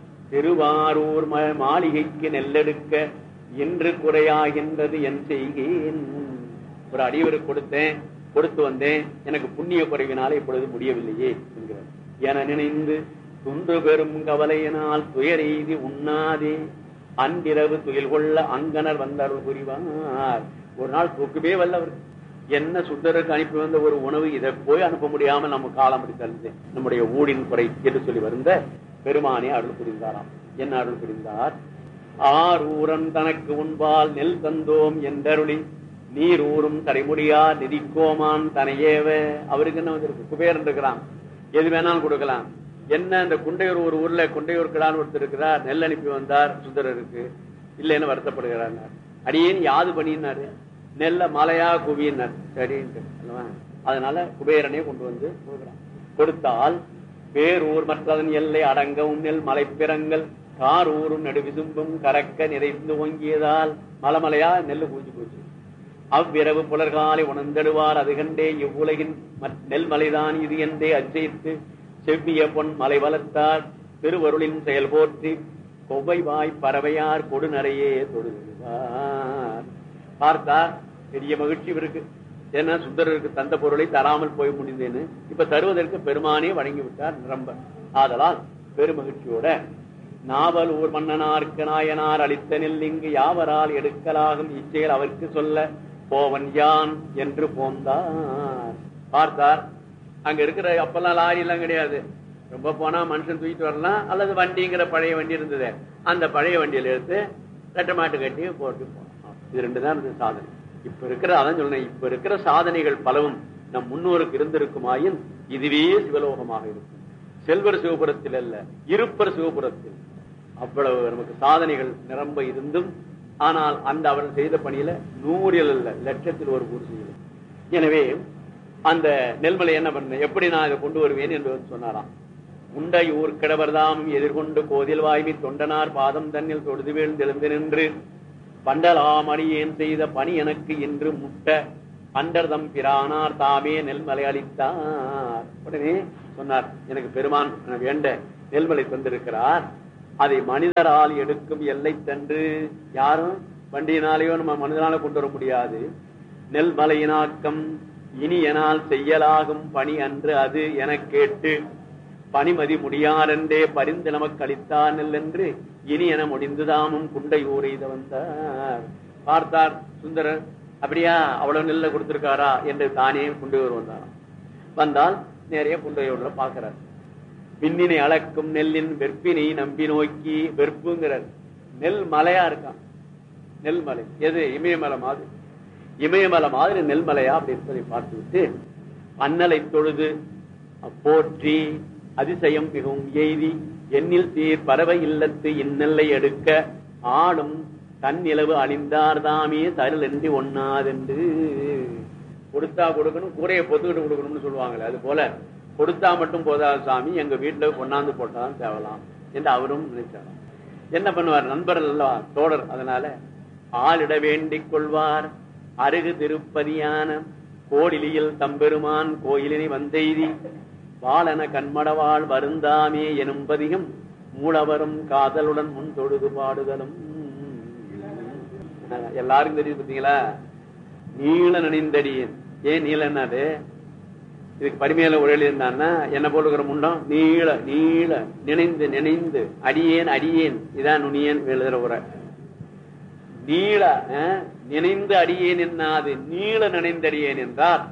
திருவாரூர் ம- மாளிகைக்கு நெல்லெடுக்க இன்று குறையாகின்றது என் செய்கேன் ஒரு அடியவருக்கு கொடுத்தேன் கொடுத்து வந்தேன் எனக்கு புண்ணிய குறைவினால இப்பொழுது முடியவில்லையே என்கிறார் என நினைந்து துன்று பெரும் கவலையினால் துயரெய்தி உண்ணாதே அன்றிரவு துயில் கொள்ள அங்கனர் வந்தருள் புரிவார் ஒரு நாள் தூக்கவே வல்லவர் என்ன சுந்தருக்கு அனுப்பி வந்த ஒரு உணவு இதை போய் அனுப்ப முடியாம நம்ம காலம் அப்படி தருது நம்முடைய ஊழின் குறை என்று சொல்லி வருந்த பெருமானே அருள் புரிந்தாராம் என்ன அருள் புரிந்தார் ஆர் ஊரன் தனக்கு உண்பால் நெல் தந்தோம் என்றருளி நீர் ஊரும் தடைமுடியா நிதிக்கோமான் தனையேவ அவருக்கு என்ன வந்திருக்கு குபேரன் இருக்கிறான் எது வேணாலும் கொடுக்கலாம் என்ன இந்த குண்டையூர் ஒரு ஊர்ல குண்டையூர் கிடான்னு ஒருத்தர் இருக்கிறார் நெல் அனுப்பி வந்தார் சுந்தரருக்கு இல்லைன்னு வருத்தப்படுகிறார் அடியேன் யாது பண்ணினாரு நெல்ல மலையா குவியினார் சரின்ட்டு அல்லவா? அதனால குபேரனே கொண்டு வந்து கொடுக்கிறான் கொடுத்தால் பேரூர் மற்றதன் எல்லை அடங்கவும் நெல் மலைப்பிறங்கள் கார் ஊரும் நடுவிசும்பும் கறக்க நிறைந்து ஓங்கியதால் மலமலையா நெல்லு பூஜி போச்சு அவ்விரவு புலர்காலை உணர்ந்தெடுவார் அது கண்டே இவ்வுலகின் மற்- நெல்மலைதான் இது என்றே அச்சைத்து செவ்விய பொன் மலை வளர்த்தார் திருவருளின் செயல் போற்றி கொவ்வை வாய் பறவையார் கொடுநரையே தொடுகிறார் பார்த்தா பெரிய மகிழ்ச்சி இவருக்கு ஏன்னா சுந்தரருக்கு தந்த பொருளை தராமல் போய் முடிந்தேன்னு இப்ப தருவதற்கு பெருமானே வழங்கி விட்டார் நிரம்ப ஆதலால் பெருமகிழ்ச்சியோட நாவல் ஊர் மன்னனார்க்கு நாயனார் அளித்த நெல் இங்கு யாவரால் எடுக்கலாகும் இச்செயல் அவருக்கு சொல்ல போவன் யான் என்று போந்தார் பார்த்தார் அங்க இருக்கிற அப்பெல்லாம் லாரி எல்லாம் கிடையாது ரொம்ப போனா மனுஷன் தூக்கிட்டு வரலாம் அல்லது வண்டிங்கிற பழைய வண்டி இருந்தது அந்த பழைய வண்டியில எடுத்து ரெட்டை மாட்டு கட்டி போட்டு போனோம் இது ரெண்டு தான் இருந்தது சாதனை இப்ப இருக்கிற அதான் சொன்னேன் இப்ப இருக்கிற சாதனைகள் பலவும் நம் முன்னோருக்கு இருந்திருக்குமாயின் இதுவே சிவலோகமாக இருக்கும் செல்வர் சிவபுரத்தில் அல்ல இருப்பர் சிவபுரத்தில் அவ்வளவு நமக்கு சாதனைகள் நிரம்ப இருந்தும் ஆனால் அந்த அவர் செய்த பணியில நூறில் அல்ல லட்சத்தில் ஒரு ஊர் செய்யல எனவே அந்த நெல்மலை என்ன பண்ண எப்படி நான் இதை கொண்டு வருவேன் என்று வந்து சொன்னாராம் உண்டை ஊர் கிடவர்தாம் எதிர்கொண்டு கோதில் வாய்மி தொண்டனார் பாதம் தன்னில் தொடுது வீழ்ந்தெழுந்து நின்று பண்டலாம் அடியேன் செய்த பணி எனக்கு இன்று முட்ட அண்டர்தம் பிரானார் தாமே நெல்மலை அளித்தார் உடனே சொன்னார் எனக்கு பெருமான் வேண்ட நெல்மலை தந்திருக்கிறார் அதை மனிதரால் எடுக்கும் எல்லை தன்று யாரும் வண்டியினாலேயோ நம்ம மனிதனால கொண்டு வர முடியாது நெல் மலையினாக்கம் இனி எனால் செய்யலாகும் பணி அன்று அது என கேட்டு பனிமதி முடியாரென்றே பரிந்து நமக்கு அளித்தான் என்று இனி என முடிந்துதாமும் குண்டை ஊரைத வந்தார் பார்த்தார் சுந்தரர் அப்படியா அவ்வளவு நெல்ல கொடுத்திருக்காரா என்று தானே குண்டையூர் வந்தார் வந்தால் நிறைய குண்டையூர்ல பாக்குறார் பின்னினை அளக்கும் நெல்லின் வெற்பினை நம்பி நோக்கி வெறுப்புங்கிறார் நெல் மலையா இருக்கான் நெல் மலை எது இமயமலை மாதிரி இமயமலை மாதிரி நெல் மலையா அப்படி இருப்பதை பார்த்து விட்டு அண்ணலை தொழுது போற்றி அதிசயம் மிகவும் எய்தி எண்ணில் தீர் பறவை இல்லத்து இந்நெல்லை எடுக்க ஆளும் தன்னிலவு அணிந்தார் தாமே தருள் என்று ஒண்ணாதென்று கொடுத்தா கொடுக்கணும் கூரையை பொத்துக்கிட்டு கொடுக்கணும்னு சொல்லுவாங்களே அது போல கொடுத்தா மட்டும் போதாது சாமி எங்க வீட்டுல கொண்டாந்து போட்டாதான் தேவலாம் என்று அவரும் நினைச்சாராம் என்ன பண்ணுவார் நண்பர்கள் அல்லவா தோழர் அதனால ஆளிட வேண்டிக் கொள்வார் அருகு திருப்பதியான கோடிலியில் தம்பெருமான் கோயிலினை வந்தெய்தி வாழன கண்மடவாள் வருந்தாமே எனும்பதியும் மூலவரும் காதலுடன் முன் தொழுது பாடுதலும் எல்லாரும் தெரியுது பார்த்தீங்களா நீள நனிந்தடியேன் ஏன் நீளன்னாரு இதுக்கு பரிமையில ஒரு எழுதியிருந்தான்னா என்ன போட்டுக்கிற முண்டம் நீள நீள நினைந்து நினைந்து அடியேன் அடியேன் இதான் நுனியேன் எழுதுற உரை நீள அஹ், நினைந்து அடியேன் என்னாது நீள நினைந்தடியேன் என்றார்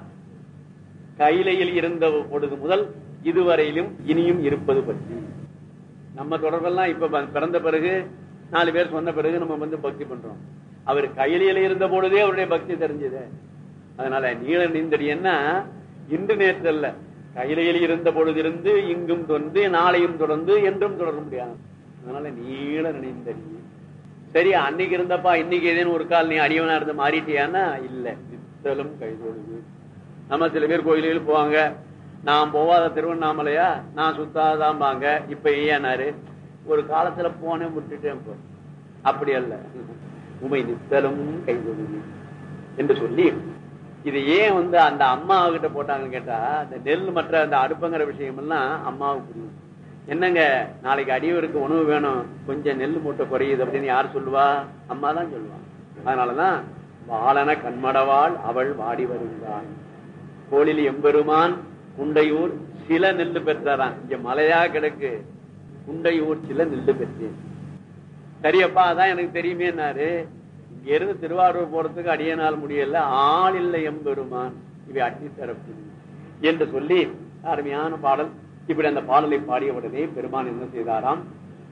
கைலையில் இருந்த பொழுது முதல் இதுவரையிலும் இனியும் இருப்பது பற்றி நம்ம தொடர்பெல்லாம் இப்ப ப- பிறந்த பிறகு நாலு பேர் சொன்ன பிறகு நம்ம வந்து பக்தி பண்றோம் அவர் கையிலையில இருந்த பொழுதே அவருடைய பக்தி தெரிஞ்சது அதனால நீள நீந்தடியன்னா இன்று நேற்று அல்ல கையிலையில் இருந்த பொழுதிருந்து இங்கும் தொன்று நாளையும் தொடர்ந்து என்றும் தொடர முடியாது அதனால நீள நினைந்தடி சரி அன்னைக்கு இருந்தப்பா இன்னைக்கு ஏதேனும் ஒரு கால் நீ அடியவனா இருந்து மாறிட்டியான்னா இல்ல நித்தலும் கைதொழுது நம்ம சில பேர் கோயிலுக்கு போவாங்க நான் போவாத திருவண்ணாமலையா நான் சுத்தாதான் பாங்க இப்ப ஏனாரு ஒரு காலத்துல போனேன் விட்டுட்டேன் இப்போ அப்படி அல்ல உமை நித்தலும் கைதொழுது என்று சொல்லி இது ஏன் வந்து அந்த அம்மா கிட்ட போட்டாங்கன்னு கேட்டா அந்த நெல் மற்ற அந்த அடுப்புங்கிற விஷயம் எல்லாம் அம்மாவுக்கு புரியும் என்னங்க நாளைக்கு அடியவருக்கு உணவு வேணும் கொஞ்சம் நெல் மூட்டை குறையுது அப்படின்னு யார் சொல்லுவா அம்மா தான் சொல்லுவான் அதனாலதான் வாழன கண்மடவாள் அவள் வாடி வருகிறாள் கோளில் எம்பெருமான் குண்டையூர் சில நெல்லு பெற்றாராம் இங்க மலையா கிடக்கு குண்டையூர் சில நெல்லு பெற்றேன் சரியப்பா அதான் எனக்கு தெரியுமேனாரு இங்க இருந்து திருவாரூர் போறதுக்கு அடியனால் முடியல ஆள் இல்லை எம்பெருமான் இவை அட்டி தரப்பு என்று சொல்லி அருமையான பாடல் இப்படி அந்த பாடலை பாடிய உடனே பெருமான் என்ன செய்தாராம்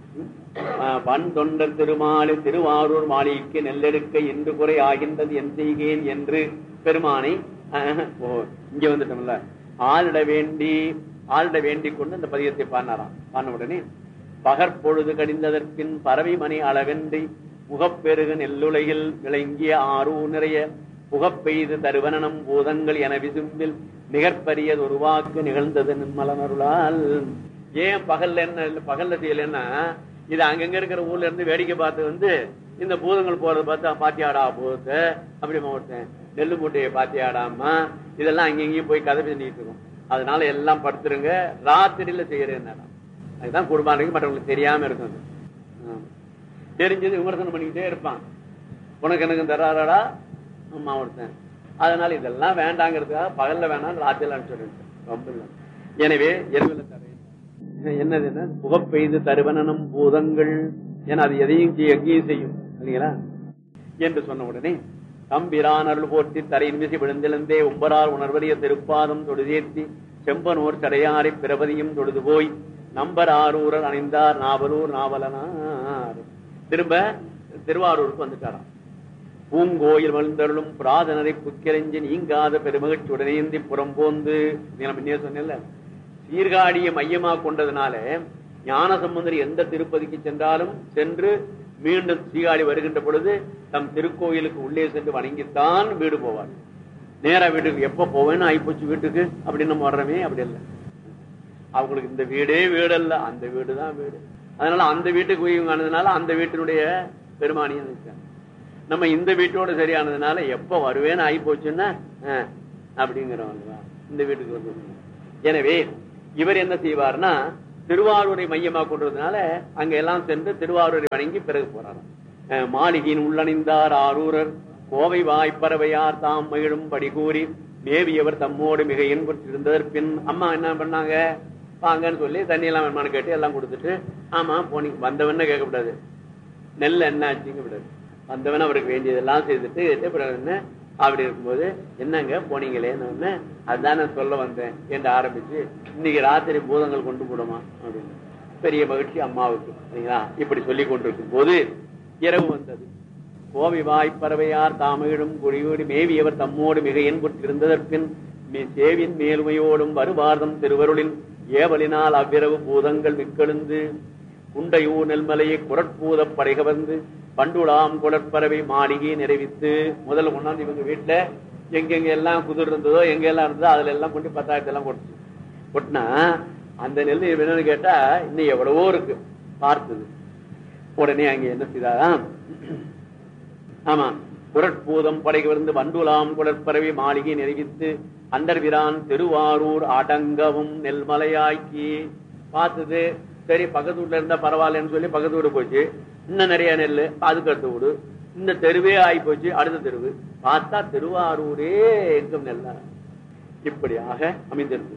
அஹ் வன் தொண்டர் திருமாலை திருவாரூர் மாளிகைக்கு நெல்லெடுக்க என்று குறை ஆகின்றது என் செய்கேன் என்று பெருமானை அஹ், ஓ இங்க வந்துட்டோம்ல ஆளிட வேண்டி ஆளிட வேண்டிக் கொண்டு அந்த பதிகத்தை பாடினாராம் பாடின உடனே பகற்பொழுது கடிந்ததற்பின் பறவை மணி அளவென்றி முகப்பெருகு நெல்லுலையில் விளங்கிய ஆரூர் நிறைய புகப்பெய்து தருவனனம் பூதங்கள் என விசும்பில் மிகப்பரியது ஒரு வாக்கு நிகழ்ந்தது நிம்மலனருளால் ஏன் பகல்ல என்ன இல்ல, பகல்ல செய்யலன்னா இது அங்கங்க இருக்கிற ஊர்ல இருந்து வேடிக்கை பார்த்து வந்து இந்த பூதங்கள் போறத பார்த்து பாத்தியாடா பூதத்தை அப்படி ஒருத்தன் நெல்லு மூட்டையை பாத்தியாடாம இதெல்லாம் அங்கங்கேயும் போய் கதை பண்ணிட்டு இருக்கும் அதனால எல்லாம் படுத்துருங்க ராத்திரியில செய்யறேன் அதுதான் குடும்பம் மற்றவங்களுக்கு தெரியாம இருக்கும் அது. ஆமா. தெரிஞ்சது விமர்சனம் பண்ணிக்கிட்டே இருப்பான் உனக்கு எனக்கு தராராடா அம்மா ஒருத்தன் அதனால இதெல்லாம் வேண்டாங்கிறதுக்காக பகல்ல வேணாம் ராத்திரில அனுப்பிச்சு ரொம்ப இல்லை எனவே இரவுல தரேன் என்னது என்ன புகப்பெய்து தருவனனும் பூதங்கள் ஏன்னா அது எதையும் செய்ய எங்கேயும் செய்யும் இல்லைங்களா என்று சொன்ன உடனே தம்பிரான் அருள் போற்றி தரையின் மீசி விழுந்தெழுந்தே உம்பரால் உணர்வறிய திருப்பாதம் தொழுதேத்தி செம்பனூர் சடையாரை பிரபதியும் தொழுது போய் நம்பர் ஆரூரர் அணிந்தார் நாவலூர் நாவலனார் திரும்ப திருவாரூருக்கு வந்துட்டாராம் பூங்கோயில் வளர்ந்தருளும் புராதனரை புக்கிரஞ்சி நீங்காத பெருமகிழ்ச்சி உடனேந்தி புறம்போந்து நீ நம்ம முன்னே சொன்னேன்ல சீர்காழியை மையமா கொண்டதுனால ஞான சம்பந்தர் எந்த திருப்பதிக்கு சென்றாலும் சென்று மீண்டும் சீர்காழி வருகின்ற பொழுது தம் திருக்கோயிலுக்கு உள்ளே சென்று வணங்கித்தான் வீடு போவார் நேரா வீட்டுக்கு எப்ப போவேன்னு ஆயிப்போச்சு வீட்டுக்கு அப்படின்னு நம்ம வர்றோமே அப்படி இல்லை அவங்களுக்கு இந்த வீடே வீடு அல்ல அந்த வீடு தான் வீடு அதனால அந்த வீட்டுக்கு உயிர் ஆனதுனால அந்த வீட்டினுடைய பெருமானியம் இருக்காங்க நம்ம இந்த வீட்டோட சரியானதுனால எப்ப வருவேன்னு ஆகி போச்சுன்னா அஹ், அப்படிங்கிறோம் அல்லவா? இந்த வீட்டுக்கு வந்து எனவே இவர் என்ன செய்வார்னா திருவாரூரை மையமா கொண்டதுனால அங்க எல்லாம் சென்று திருவாரூரை வணங்கி பிறகு போறாராம் அஹ், மாளிகையின் உள்ளணிந்தார் ஆரூரர் கோவை வாய்ப்பறவையார் தாம் மகிழும் படி கூறி மேவியவர் தம்மோடு மிக இன்புற்றிருந்ததற்கு பின் அம்மா என்ன பண்ணாங்க வாங்கன்னு சொல்லி தண்ணி எல்லாம் வேணுமான்னு கேட்டு எல்லாம் கொடுத்துட்டு ஆமா போனீங்க வந்தவன கேட்கக்கூடாது நெல் என்ன ஆச்சுங்க விடாது வந்தவன் அவருக்கு வேண்டியதெல்லாம் செய்துட்டு கேட்டு அப்புறம் என்ன அப்படி இருக்கும்போது என்னங்க போனீங்களேன்னு உடனே அதான் நான் சொல்ல வந்தேன் என்று ஆரம்பிச்சு இன்னைக்கு ராத்திரி பூதங்கள் கொண்டு போடுமா அப்படின்னு பெரிய மகிழ்ச்சி அம்மாவுக்கு சரிங்களா இப்படி சொல்லி கொண்டிருக்கும் போது இரவு வந்தது கோவி வாய்ப்பறவையார் தாமகிடும் குடியோடு மேவியவர் தம்மோடு மிக என்புற்றிருந்ததற்பின் மீ சேவின் மேலுமையோடும் வருவார்தம் திருவருளின் ஏவலினால் அவ்விரவு பூதங்கள் மிக்கெழுந்து குண்டையூர் நெல்மலையை குரட்பூத படைகவந்து பண்டுலாம் குடற்பறவை மாளிகை நிறைவித்து முதல்ல கொண்டாந்து இவங்க வீட்டுல எங்கெங்க எல்லாம் குதிர் இருந்ததோ எங்க எல்லாம் இருந்ததோ அதுல எல்லாம் கொண்டு பத்தாயிரத்தி எல்லாம் கொட்டுச்சு கொட்டினா அந்த நெல் என்னன்னு கேட்டா இன்னும் எவ்வளவோ இருக்கு பார்த்தது உடனே அங்க என்ன செய்தாராம் ஆமா குரட்பூதம் படைக்கு வந்து வண்டுலாம் குடற்பறவை மாளிகை நிறைவித்து அண்டர்விரான் திருவாரூர் அடங்கவும் நெல்மலையாக்கி பார்த்தது சரி பக்கத்து வீட்டுல இருந்தா பரவாயில்லன்னு சொல்லி பக்கத்து வீடு போச்சு இன்னும் நிறைய நெல் அதுக்கு அடுத்த வீடு இந்த தெருவே ஆகி போச்சு அடுத்த தெருவு பார்த்தா திருவாரூரே எங்கும் நெல்லா இப்படியாக அமைந்திருக்கு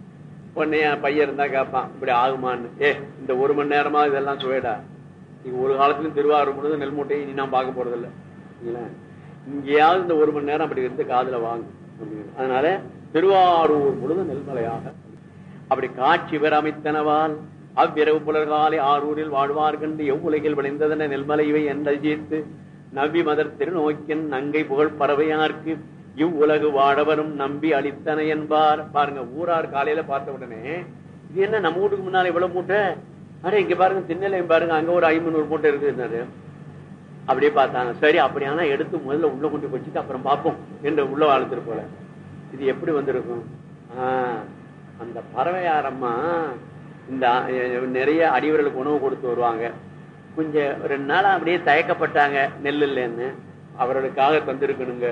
உடனே என் பையன் இருந்தா கேட்பான் இப்படி ஆகுமான்னு ஏ இந்த ஒரு மணி நேரமா இதெல்லாம் சுவேடா நீங்க ஒரு காலத்திலும் திருவாரூர் முழுதும் நெல் மூட்டையை இனி நான் பார்க்க போறது இல்ல சரிங்களா? இங்கேயாவது இந்த ஒரு மணி நேரம் அப்படி இருந்து காதுல வாங்கு அப்படின்னு. அதனால திருவாரூர் முழுதும் நெல்மலையாக அப்படி காட்சி பெற அமைத்தனவால் அவ்விரவு புலர்காலை ஆரூரில் வாழ்வார் கண்டு எவ்வுலகில் விளைந்ததென நெல்மலைவை என்றித்து நவ்வி மதர் திருநோக்கின் நங்கை புகழ் பறவையார்க்கு இவ்வுலகு வாழவரும் நம்பி அளித்தன என்பார் பாருங்க ஊரார் காலையில பார்த்த உடனே இது என்ன நம்ம வீட்டுக்கு முன்னால இவ்வளவு மூட்டை அட இங்க பாருங்க திண்ணையிலையும் பாருங்க அங்க ஒரு ஐம்பது மூட்டை இருக்குன்னாரு அப்படியே பார்த்தாங்க சரி அப்படியானா எடுத்து முதல்ல உள்ள கொண்டு வச்சுட்டு அப்புறம் பார்ப்போம் என்று உள்ள வாழ்த்துட்டு போல இது எப்படி வந்திருக்கும் ஆஹ், அந்த பறவையாரம்மா இந்த அஹ், நிறைய அடிவர்களுக்கு உணவு கொடுத்து வருவாங்க கொஞ்சம் ரெண்டு நாளா அப்படியே தயக்கப்பட்டாங்க நெல் இல்லைன்னு அவர்களுக்காக தந்திருக்கணுங்க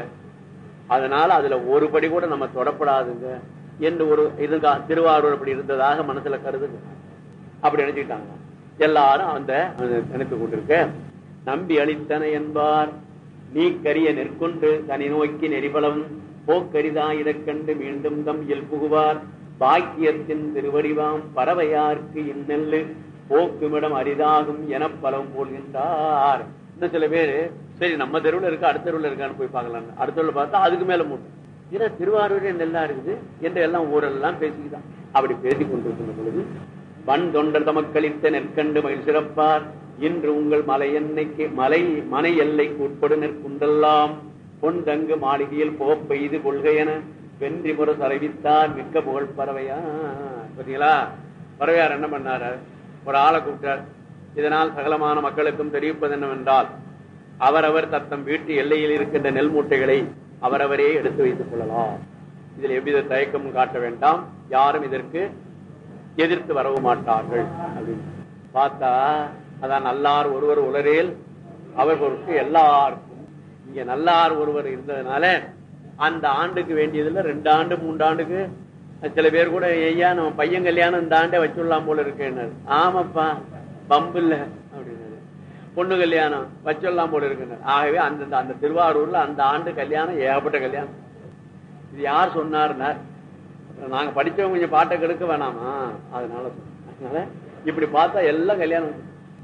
அதனால அதுல ஒரு படி கூட நம்ம தொடப்படாதுங்க என்று ஒரு இது திருவாரூர் அப்படி இருந்ததாக மனசுல கருதுங்க அப்படி நினைச்சுக்கிட்டாங்க எல்லாரும் அந்த அந்த நினைத்து கொண்டிருக்க நம்பி அளித்தன என்பார் நீ கரிய நெற்கொண்டு தனி நோக்கி நெறிபலம் போக்கரிதா இடக்கண்டு மீண்டும் தம் இயல் புகுவார் பாக்கியத்தின் திருவடிவாம் பறவையார்க்கு இந்நெல்லு போக்குமிடம் அரிதாகும் என பலம் போல்கின்றார் இன்னும் சில பேரு சரி நம்ம தெருவுல இருக்கு அடுத்த தெருவுல இருக்கான்னு போய் பார்க்கலாம் அடுத்த தெருவுல பார்த்தா அதுக்கு மேல மூட்டை ஏன்னா திருவாரூரே நெல்லா இருக்குது என்று எல்லாம் ஊரெல்லாம் பேசிக்கிட்டான் அப்படி பேசிக் கொண்டிருக்கின்ற பொழுது வன் தொண்டர் தமக்களித்த நெற்கண்டு மயில் சிறப்பார் இன்று உங்கள் மலை எண்ணெய்க்கு மலை மனை எல்லைக்கு உட்படு நெற்குண்டெல்லாம் பொன் தங்கு மாளிகையில் போப்பெய்து கொள்கையென வென்றி முறை அறிவித்தார் மிக்க புகழ் பறவையா பாத்தீங்களா பறவையார் என்ன பண்ணாரு ஒரு ஆளை கூப்பிட்டார் இதனால் சகலமான மக்களுக்கும் தெரிவிப்பது என்னவென்றால் அவரவர் தத்தம் வீட்டு எல்லையில் இருக்கின்ற நெல் மூட்டைகளை அவரவரே எடுத்து வைத்துக் கொள்ளலாம் இதில் எவ்வித தயக்கமும் காட்ட வேண்டாம் யாரும் இதற்கு எதிர்த்து வரவும் மாட்டார்கள் அப்படின்னு பார்த்தா அதான் நல்லார் ஒருவர் உலரேல் அவர் பொருட்டு எல்லாருக்கும் இங்க நல்லார் ஒருவர் இருந்ததுனால அந்த ஆண்டுக்கு வேண்டியதுல ரெண்டு ஆண்டு மூன்று ஆண்டுக்கு சில பேர் கூட ஐயா நம்ம பையன் கல்யாணம் இந்த ஆண்டே வச்சுடலாம் போல இருக்கேன்னாரு ஆமாப்பா பம்பு இல்ல அப்படின்னாரு பொண்ணு கல்யாணம் வச்சிடலாம் போல இருக்குன்னாரு ஆகவே அந்த அந்த திருவாரூர்ல அந்த ஆண்டு கல்யாணம் ஏகப்பட்ட கல்யாணம் இது யார் சொன்னார்னார் அப்புறம் நாங்க படிச்சவங்க கொஞ்சம் பாட்டை கெடுக்க வேணாமா அதனால சொன்னேன். அதனால இப்படி பார்த்தா எல்லாம் கல்யாணம்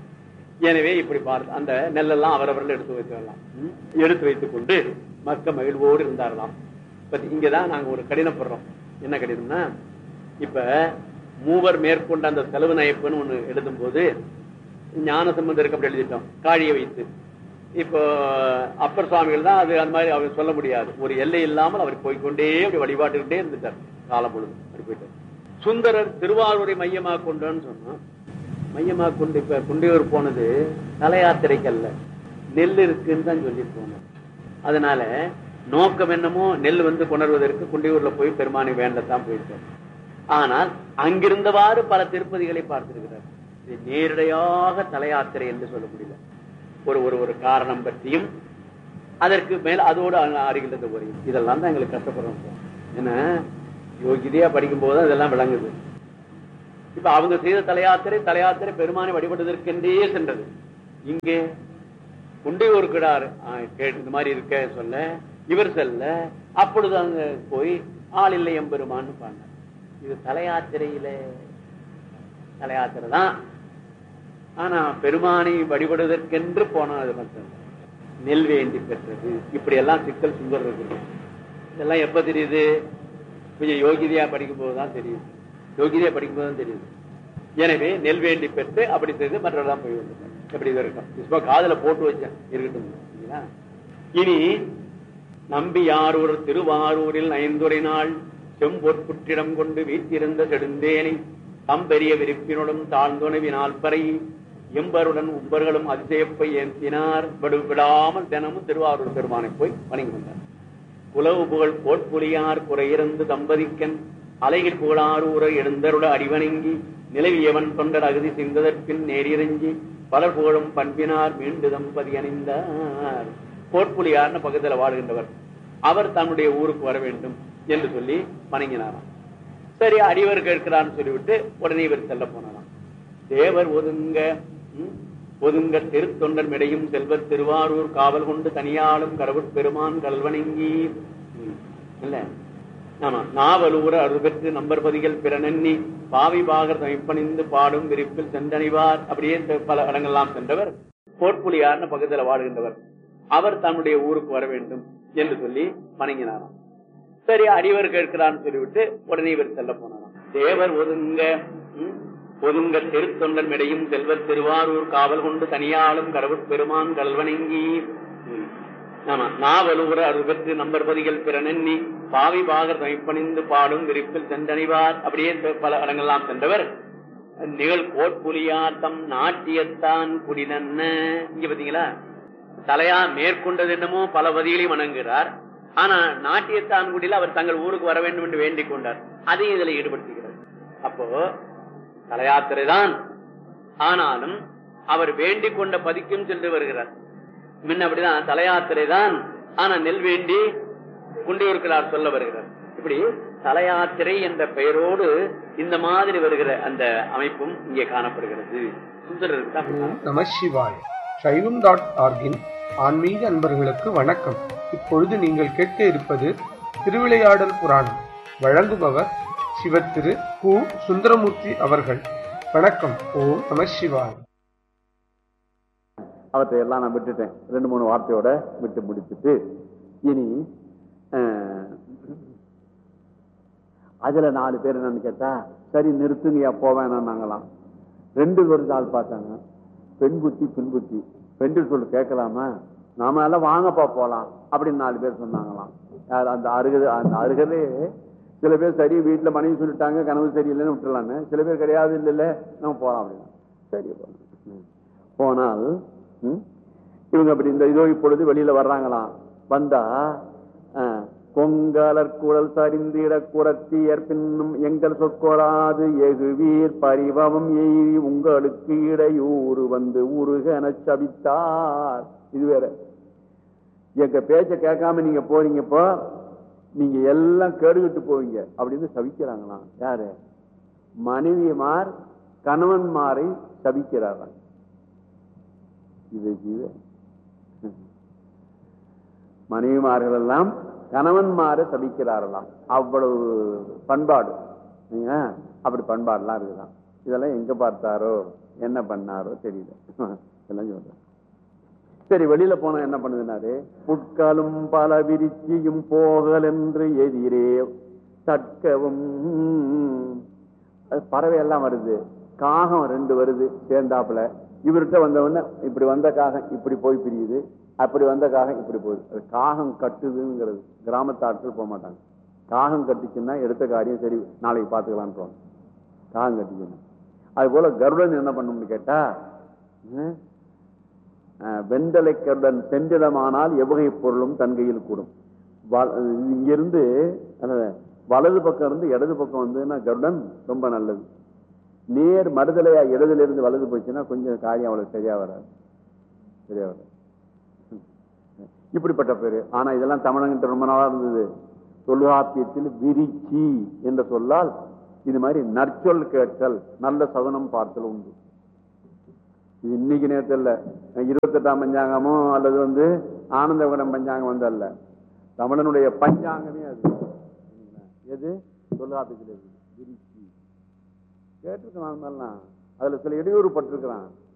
எனவே இப்படி பார்த்து அந்த நெல்லெல்லாம் அவரவர்கள் எடுத்து வைத்துக்கலாம் ம்? எடுத்து வைத்துக் கொண்டு மக்க மகிழ்வோடு இருந்தார்களாம் இப்ப இங்கதான் நாங்க ஒரு கடினப்படுறோம் என்ன கடினம்னா இப்ப மூவர் மேற்கொண்ட அந்த செலவு நயப்புன்னு ஒண்ணு எழுதும் போது ஞான சம்பந்தருக்கு அப்படி எழுதிட்டோம் காழியை வைத்து இப்போ அப்பர் சுவாமிகள் தான் அது அந்த மாதிரி அவர் சொல்ல முடியாது ஒரு எல்லை இல்லாமல் அவர் போய்க்கொண்டே அப்படி வழிபாட்டுக்கிட்டே இருந்துட்டார் காலம் பொழுது அப்படி போயிட்டார் சுந்தரர் திருவாரூரை மையமா கொண்டான்னு சொன்னோம் மையமா கொண்டு இப்ப குண்டியூர் போனது தல யாத்திரைக்கு அல்ல நெல் இருக்குன்னு தான் சொல்லி போனார் அதனால நோக்கம் என்னமோ நெல் வந்து கொணர்வதற்கு குண்டியூர்ல போய் பெருமானை வேண்டத்தான் போயிருக்கார் ஆனால் அங்கிருந்தவாறு பல திருப்பதிகளை பார்த்திருக்கிறார் இது நேரடியாக தல யாத்திரை என்று சொல்ல முடியல ஒரு ஒரு ஒரு காரணம் பற்றியும் அதற்கு மேல அதோடு அ- அருகில் ஒரு இதெல்லாம் தான் எங்களுக்கு கஷ்டப்படுறோம் இப்போ. ஏன்னா யோகிதையா படிக்கும் போது இதெல்லாம் விளங்குது இப்ப அவங்க செய்த தலையாத்திரை தலையாத்திரை பெருமானை வழிபடுவதற்கென்றே சென்றது இங்கே குண்டையூருக்கிடார் கேட்டு இந்த மாதிரி இருக்க சொல்ல இவர் செல்ல அப்பொழுது அங்க போய் ஆள் இல்லை எம்பெருமான்னு பாடினார் இது தலையாத்திரையில தல யாத்திரை தான் ஆனா பெருமானை வழிபடுவதற்கென்று போனது மட்டும் நெல் வேண்டி பெற்றது இப்படி எல்லாம் சிக்கல் சுந்தர் இருக்குது இதெல்லாம் எப்ப தெரியுது கொஞ்சம் யோகிதையா படிக்கும் போதுதான் தெரியுது யோகிதையா படிக்கும் போதுதான் தெரியுது எனவே நெல் வேண்டி பெற்று அப்படி செய்து மற்றவெல்லாம் போய் வந்துட்டார் எப்படி இது இருக்கும் சும்மா காதுல போட்டு வச்சேன் இருக்கட்டும் சரிங்களா? இனி நம்பி யாரூர் திருவாரூரில் ஐந்துரை நாள் செம்பொற்புற்றிடம் கொண்டு வீற்றிருந்த செடுந்தேனை தம்பெரிய விருப்பினுடன் தாழ்ந்துணவினால் பறை எம்பருடன் உம்பர்களும் அதிசயப்பை ஏந்தினார் விடு விடாமல் தினமும் திருவாரூர் பெருமானை போய் வணங்கி வந்தார் குலவு புகழ் கோட்புலியார் குறையிறந்து தம்பதிக்கன் அலையில் புகழாரூர எழுந்தருட அடிவணங்கி நிலவியவன் தொண்டர் அகுதி சிந்ததற்பின் நேரிறங்கி பலர் புகழும் பண்பினார் மீண்டு தம்பதி அணிந்தார் கோட்புலியார்னு பக்கத்துல வாழ்கின்றவர் அவர் தன்னுடைய ஊருக்கு வர வேண்டும் என்று சொல்லி வணங்கினாராம் சரி அடிவர் கேட்கிறான்னு சொல்லிவிட்டு உடனே இவர் செல்ல போனாராம் தேவர் ஒதுங்க ம், ஒதுங்க திருத்தொண்டர் மிடையும் செல்வர் திருவாரூர் காவல் கொண்டு தனியாளும் கடவுட் பெருமான் கல்வணங்கி ம், இல்ல ஆமா நாவலூர அருள்பெற்று நம்பர் பதிகள் பிறனெண்ணி பாவி பாகர் தமைப்பணிந்து பாடும் விரிப்பில் சென்றணிவார் அப்படியே செ- பல இடங்கள்லாம் சென்றவர் கோட்புலியார்னு பக்கத்துல வாழ்கின்றவர் அவர் தன்னுடைய ஊருக்கு வர வேண்டும் என்று சொல்லி வணங்கினாராம் சரி அடிவர் கேட்கிறான்னு சொல்லிவிட்டு உடனே இவர் செல்ல போனாராம் தேவர் ஒதுங்க ம், ஒதுங்க திருத்தொண்டர் மிடையும் செல்வர் திருவாரூர் காவல் கொண்டு தனியாளும் கடவுட் பெருமான் கல்வணங்கி ம். ஆமா நாவலூர அருள்பெற்று நம்பர் பதிகள் பிறனெண்ணி பாவி பாகர் தமைப்பணிந்து பாடும் விரிப்பில் சென்றணிவார் அப்படியே செ- பல இடங்கள்லாம் சென்றவர் நிகழ் கோட்புலியார் தம் நாட்டியத்தான் குடினன்ன இங்க பாத்தீங்களா தலையா மேற்கொண்டது என்னமோ பல வதிகளையும் வணங்குகிறார் ஆனா நாட்டியத்தான்குடியில் அவர் தங்கள் ஊருக்கு வர வேண்டும் என்று வேண்டிக் கொண்டார் அதையும் இதுல ஈடுபடுத்துகிறார் அப்போ தலையாத்திரை தான் ஆனாலும் அவர் வேண்டிக் கொண்ட பதிக்கும் சென்று வருகிறார் முன்ன அப்படிதான் தலையாத்திரை தான் ஆனா நெல் வேண்டி குண்டியூர்க்கிறார் சொல்ல வருகிறார் இப்படி தலையாத்திரை என்ற பெயரோடு இந்த மாதிரி வருகிற அந்த அமைப்பும் இங்கே காணப்படுகிறது சுந்தரருக்கு தான் அப்படி ஓம் நம சிவாய சைவம் டாட் ஆர்கின் ஆன்மீக அன்பர்களுக்கு வணக்கம் இப்பொழுது நீங்கள் கேட்க இருப்பது திருவிளையாடல் புராணம் வழங்குபவர் சிவத்திரு கு சுந்தரமூர்த்தி அவர்கள் வணக்கம் ஓம் நம சிவாய அவற்றை எல்லாம் நான் விட்டுட்டேன் ரெண்டு மூணு வார்த்தையோட விட்டு முடிச்சுட்டு இனி அஹ், அதுல நாலு பேர் என்னன்னு கேட்டா சரி நிறுத்துங்கயா போவேன் நாங்களாம் ரெண்டு வருஷம் ஆள் பார்த்தாங்க பெண் புத்தி பின் புத்தி பெண்கள் சொல்லு கேட்கலாமா நாம எல்லாம் வாங்கப்பா போலாம் அப்படின்னு நாலு பேர் சொன்னாங்களாம் யார் அந்த அருகது அந்த அருகதே சில பேர் சரி வீட்டுல மனைவி சொல்லிட்டாங்க கனவு சரியில்லைன்னு விட்டுலான்னு சில பேர் கிடையாது இல்ல இல்ல நம்ம போலாம் அப்படின்னா சரி போலாம் ம். போனால் ம், இவங்க அப்படி இந்த இதோ இப்பொழுது வெளியில வர்றாங்களாம் வந்தா அஹ், கொங்கலர் குழல் சரிந்திட குரத்தியர் பின்னும் எங்கள் சொற்கொடாது எகுவீர் பரிவம் எய்தி உங்களுக்கு இடையூறு வந்து உருகன சபித்தார் இது வேற எங்க பேச்ச கேட்காம நீங்க போறீங்கப்போ நீங்க எல்லாம் கேடுகிட்டு போவீங்க அப்படின்னு சபிக்கிறாங்களாம் யாரு மனைவிமார் கணவன்மாரை சபிக்கிறாராம் இது ஜீவ மனைவிமார்கள் எல்லாம் கணவன்மாரை சபிக்கிறார்களாம் அவ்வளவு பண்பாடு நீங்க அப்படி பண்பாடுலாம் இருக்குதான் இதெல்லாம் எங்க பார்த்தாரோ என்ன பண்ணாரோ தெரியல இதெல்லாம் சொல்றேன் சரி வெளியில போனா என்ன பண்ணுதுனாரு புட்களும் பல விரிச்சியும் போகல் என்று எதிரே தட்கவும் அது பறவை எல்லாம் வருது காகம் ரெண்டு வருது சேர்ந்தாப்புல இவர்கிட்ட வந்தவொடனே இப்படி வந்த காகம் இப்படி போய் பிரியுது அப்படி வந்த காகம் இப்படி போகுது அது காகம் கட்டுதுங்கிறது கிராமத்து ஆட்கள் போக மாட்டாங்க காகம் கட்டுச்சுன்னா எடுத்த காரியம் சரி நாளைக்கு பார்த்துக்கலான்னு தோணும் காகம் கட்டுச்சுன்னா அது போல கருடன் என்ன பண்ணும்னு கேட்டா ஹம், அஹ், வெண்டலை கருடன் சென்றிடமானால் எவ்வகை பொருளும் தன் கையில் கூடும் வ- இங்கிருந்து அதாவது, வலது பக்கம் இருந்து இடது பக்கம் வந்துன்னா கருடன் ரொம்ப நல்லது நேர் மறுதலையா இடதுல இருந்து வலது போச்சுன்னா கொஞ்சம் காரியம் அவ்வளவு சரியா வராது சரியா வராது இப்படிப்பட்ட பேரு ஆனா இதெல்லாம் தமிழங்கிட்ட ரொம்ப நாளா இருந்தது தொல்காப்பியத்தில் விரிச்சி என்ற சொல்லால் இது மாதிரி நற்சொல் கேட்டல் நல்ல சகுனம் பார்த்தல் உண்டு இது இன்னைக்கு நேரத்தில் இல்ல இருபத்தெட்டாம் பஞ்சாங்கமோ அல்லது வந்து ஆனந்த விகடன் பஞ்சாங்கம் வந்து அல்ல தமிழனுடைய பஞ்சாங்கமே அது எது தொல்காப்பியத்தில் இருக்கு விரிச்சி கேட்டிருக்கான் அது மாதிரிலாம் அதுல சில இடையூறு பட்டிருக்கிறான்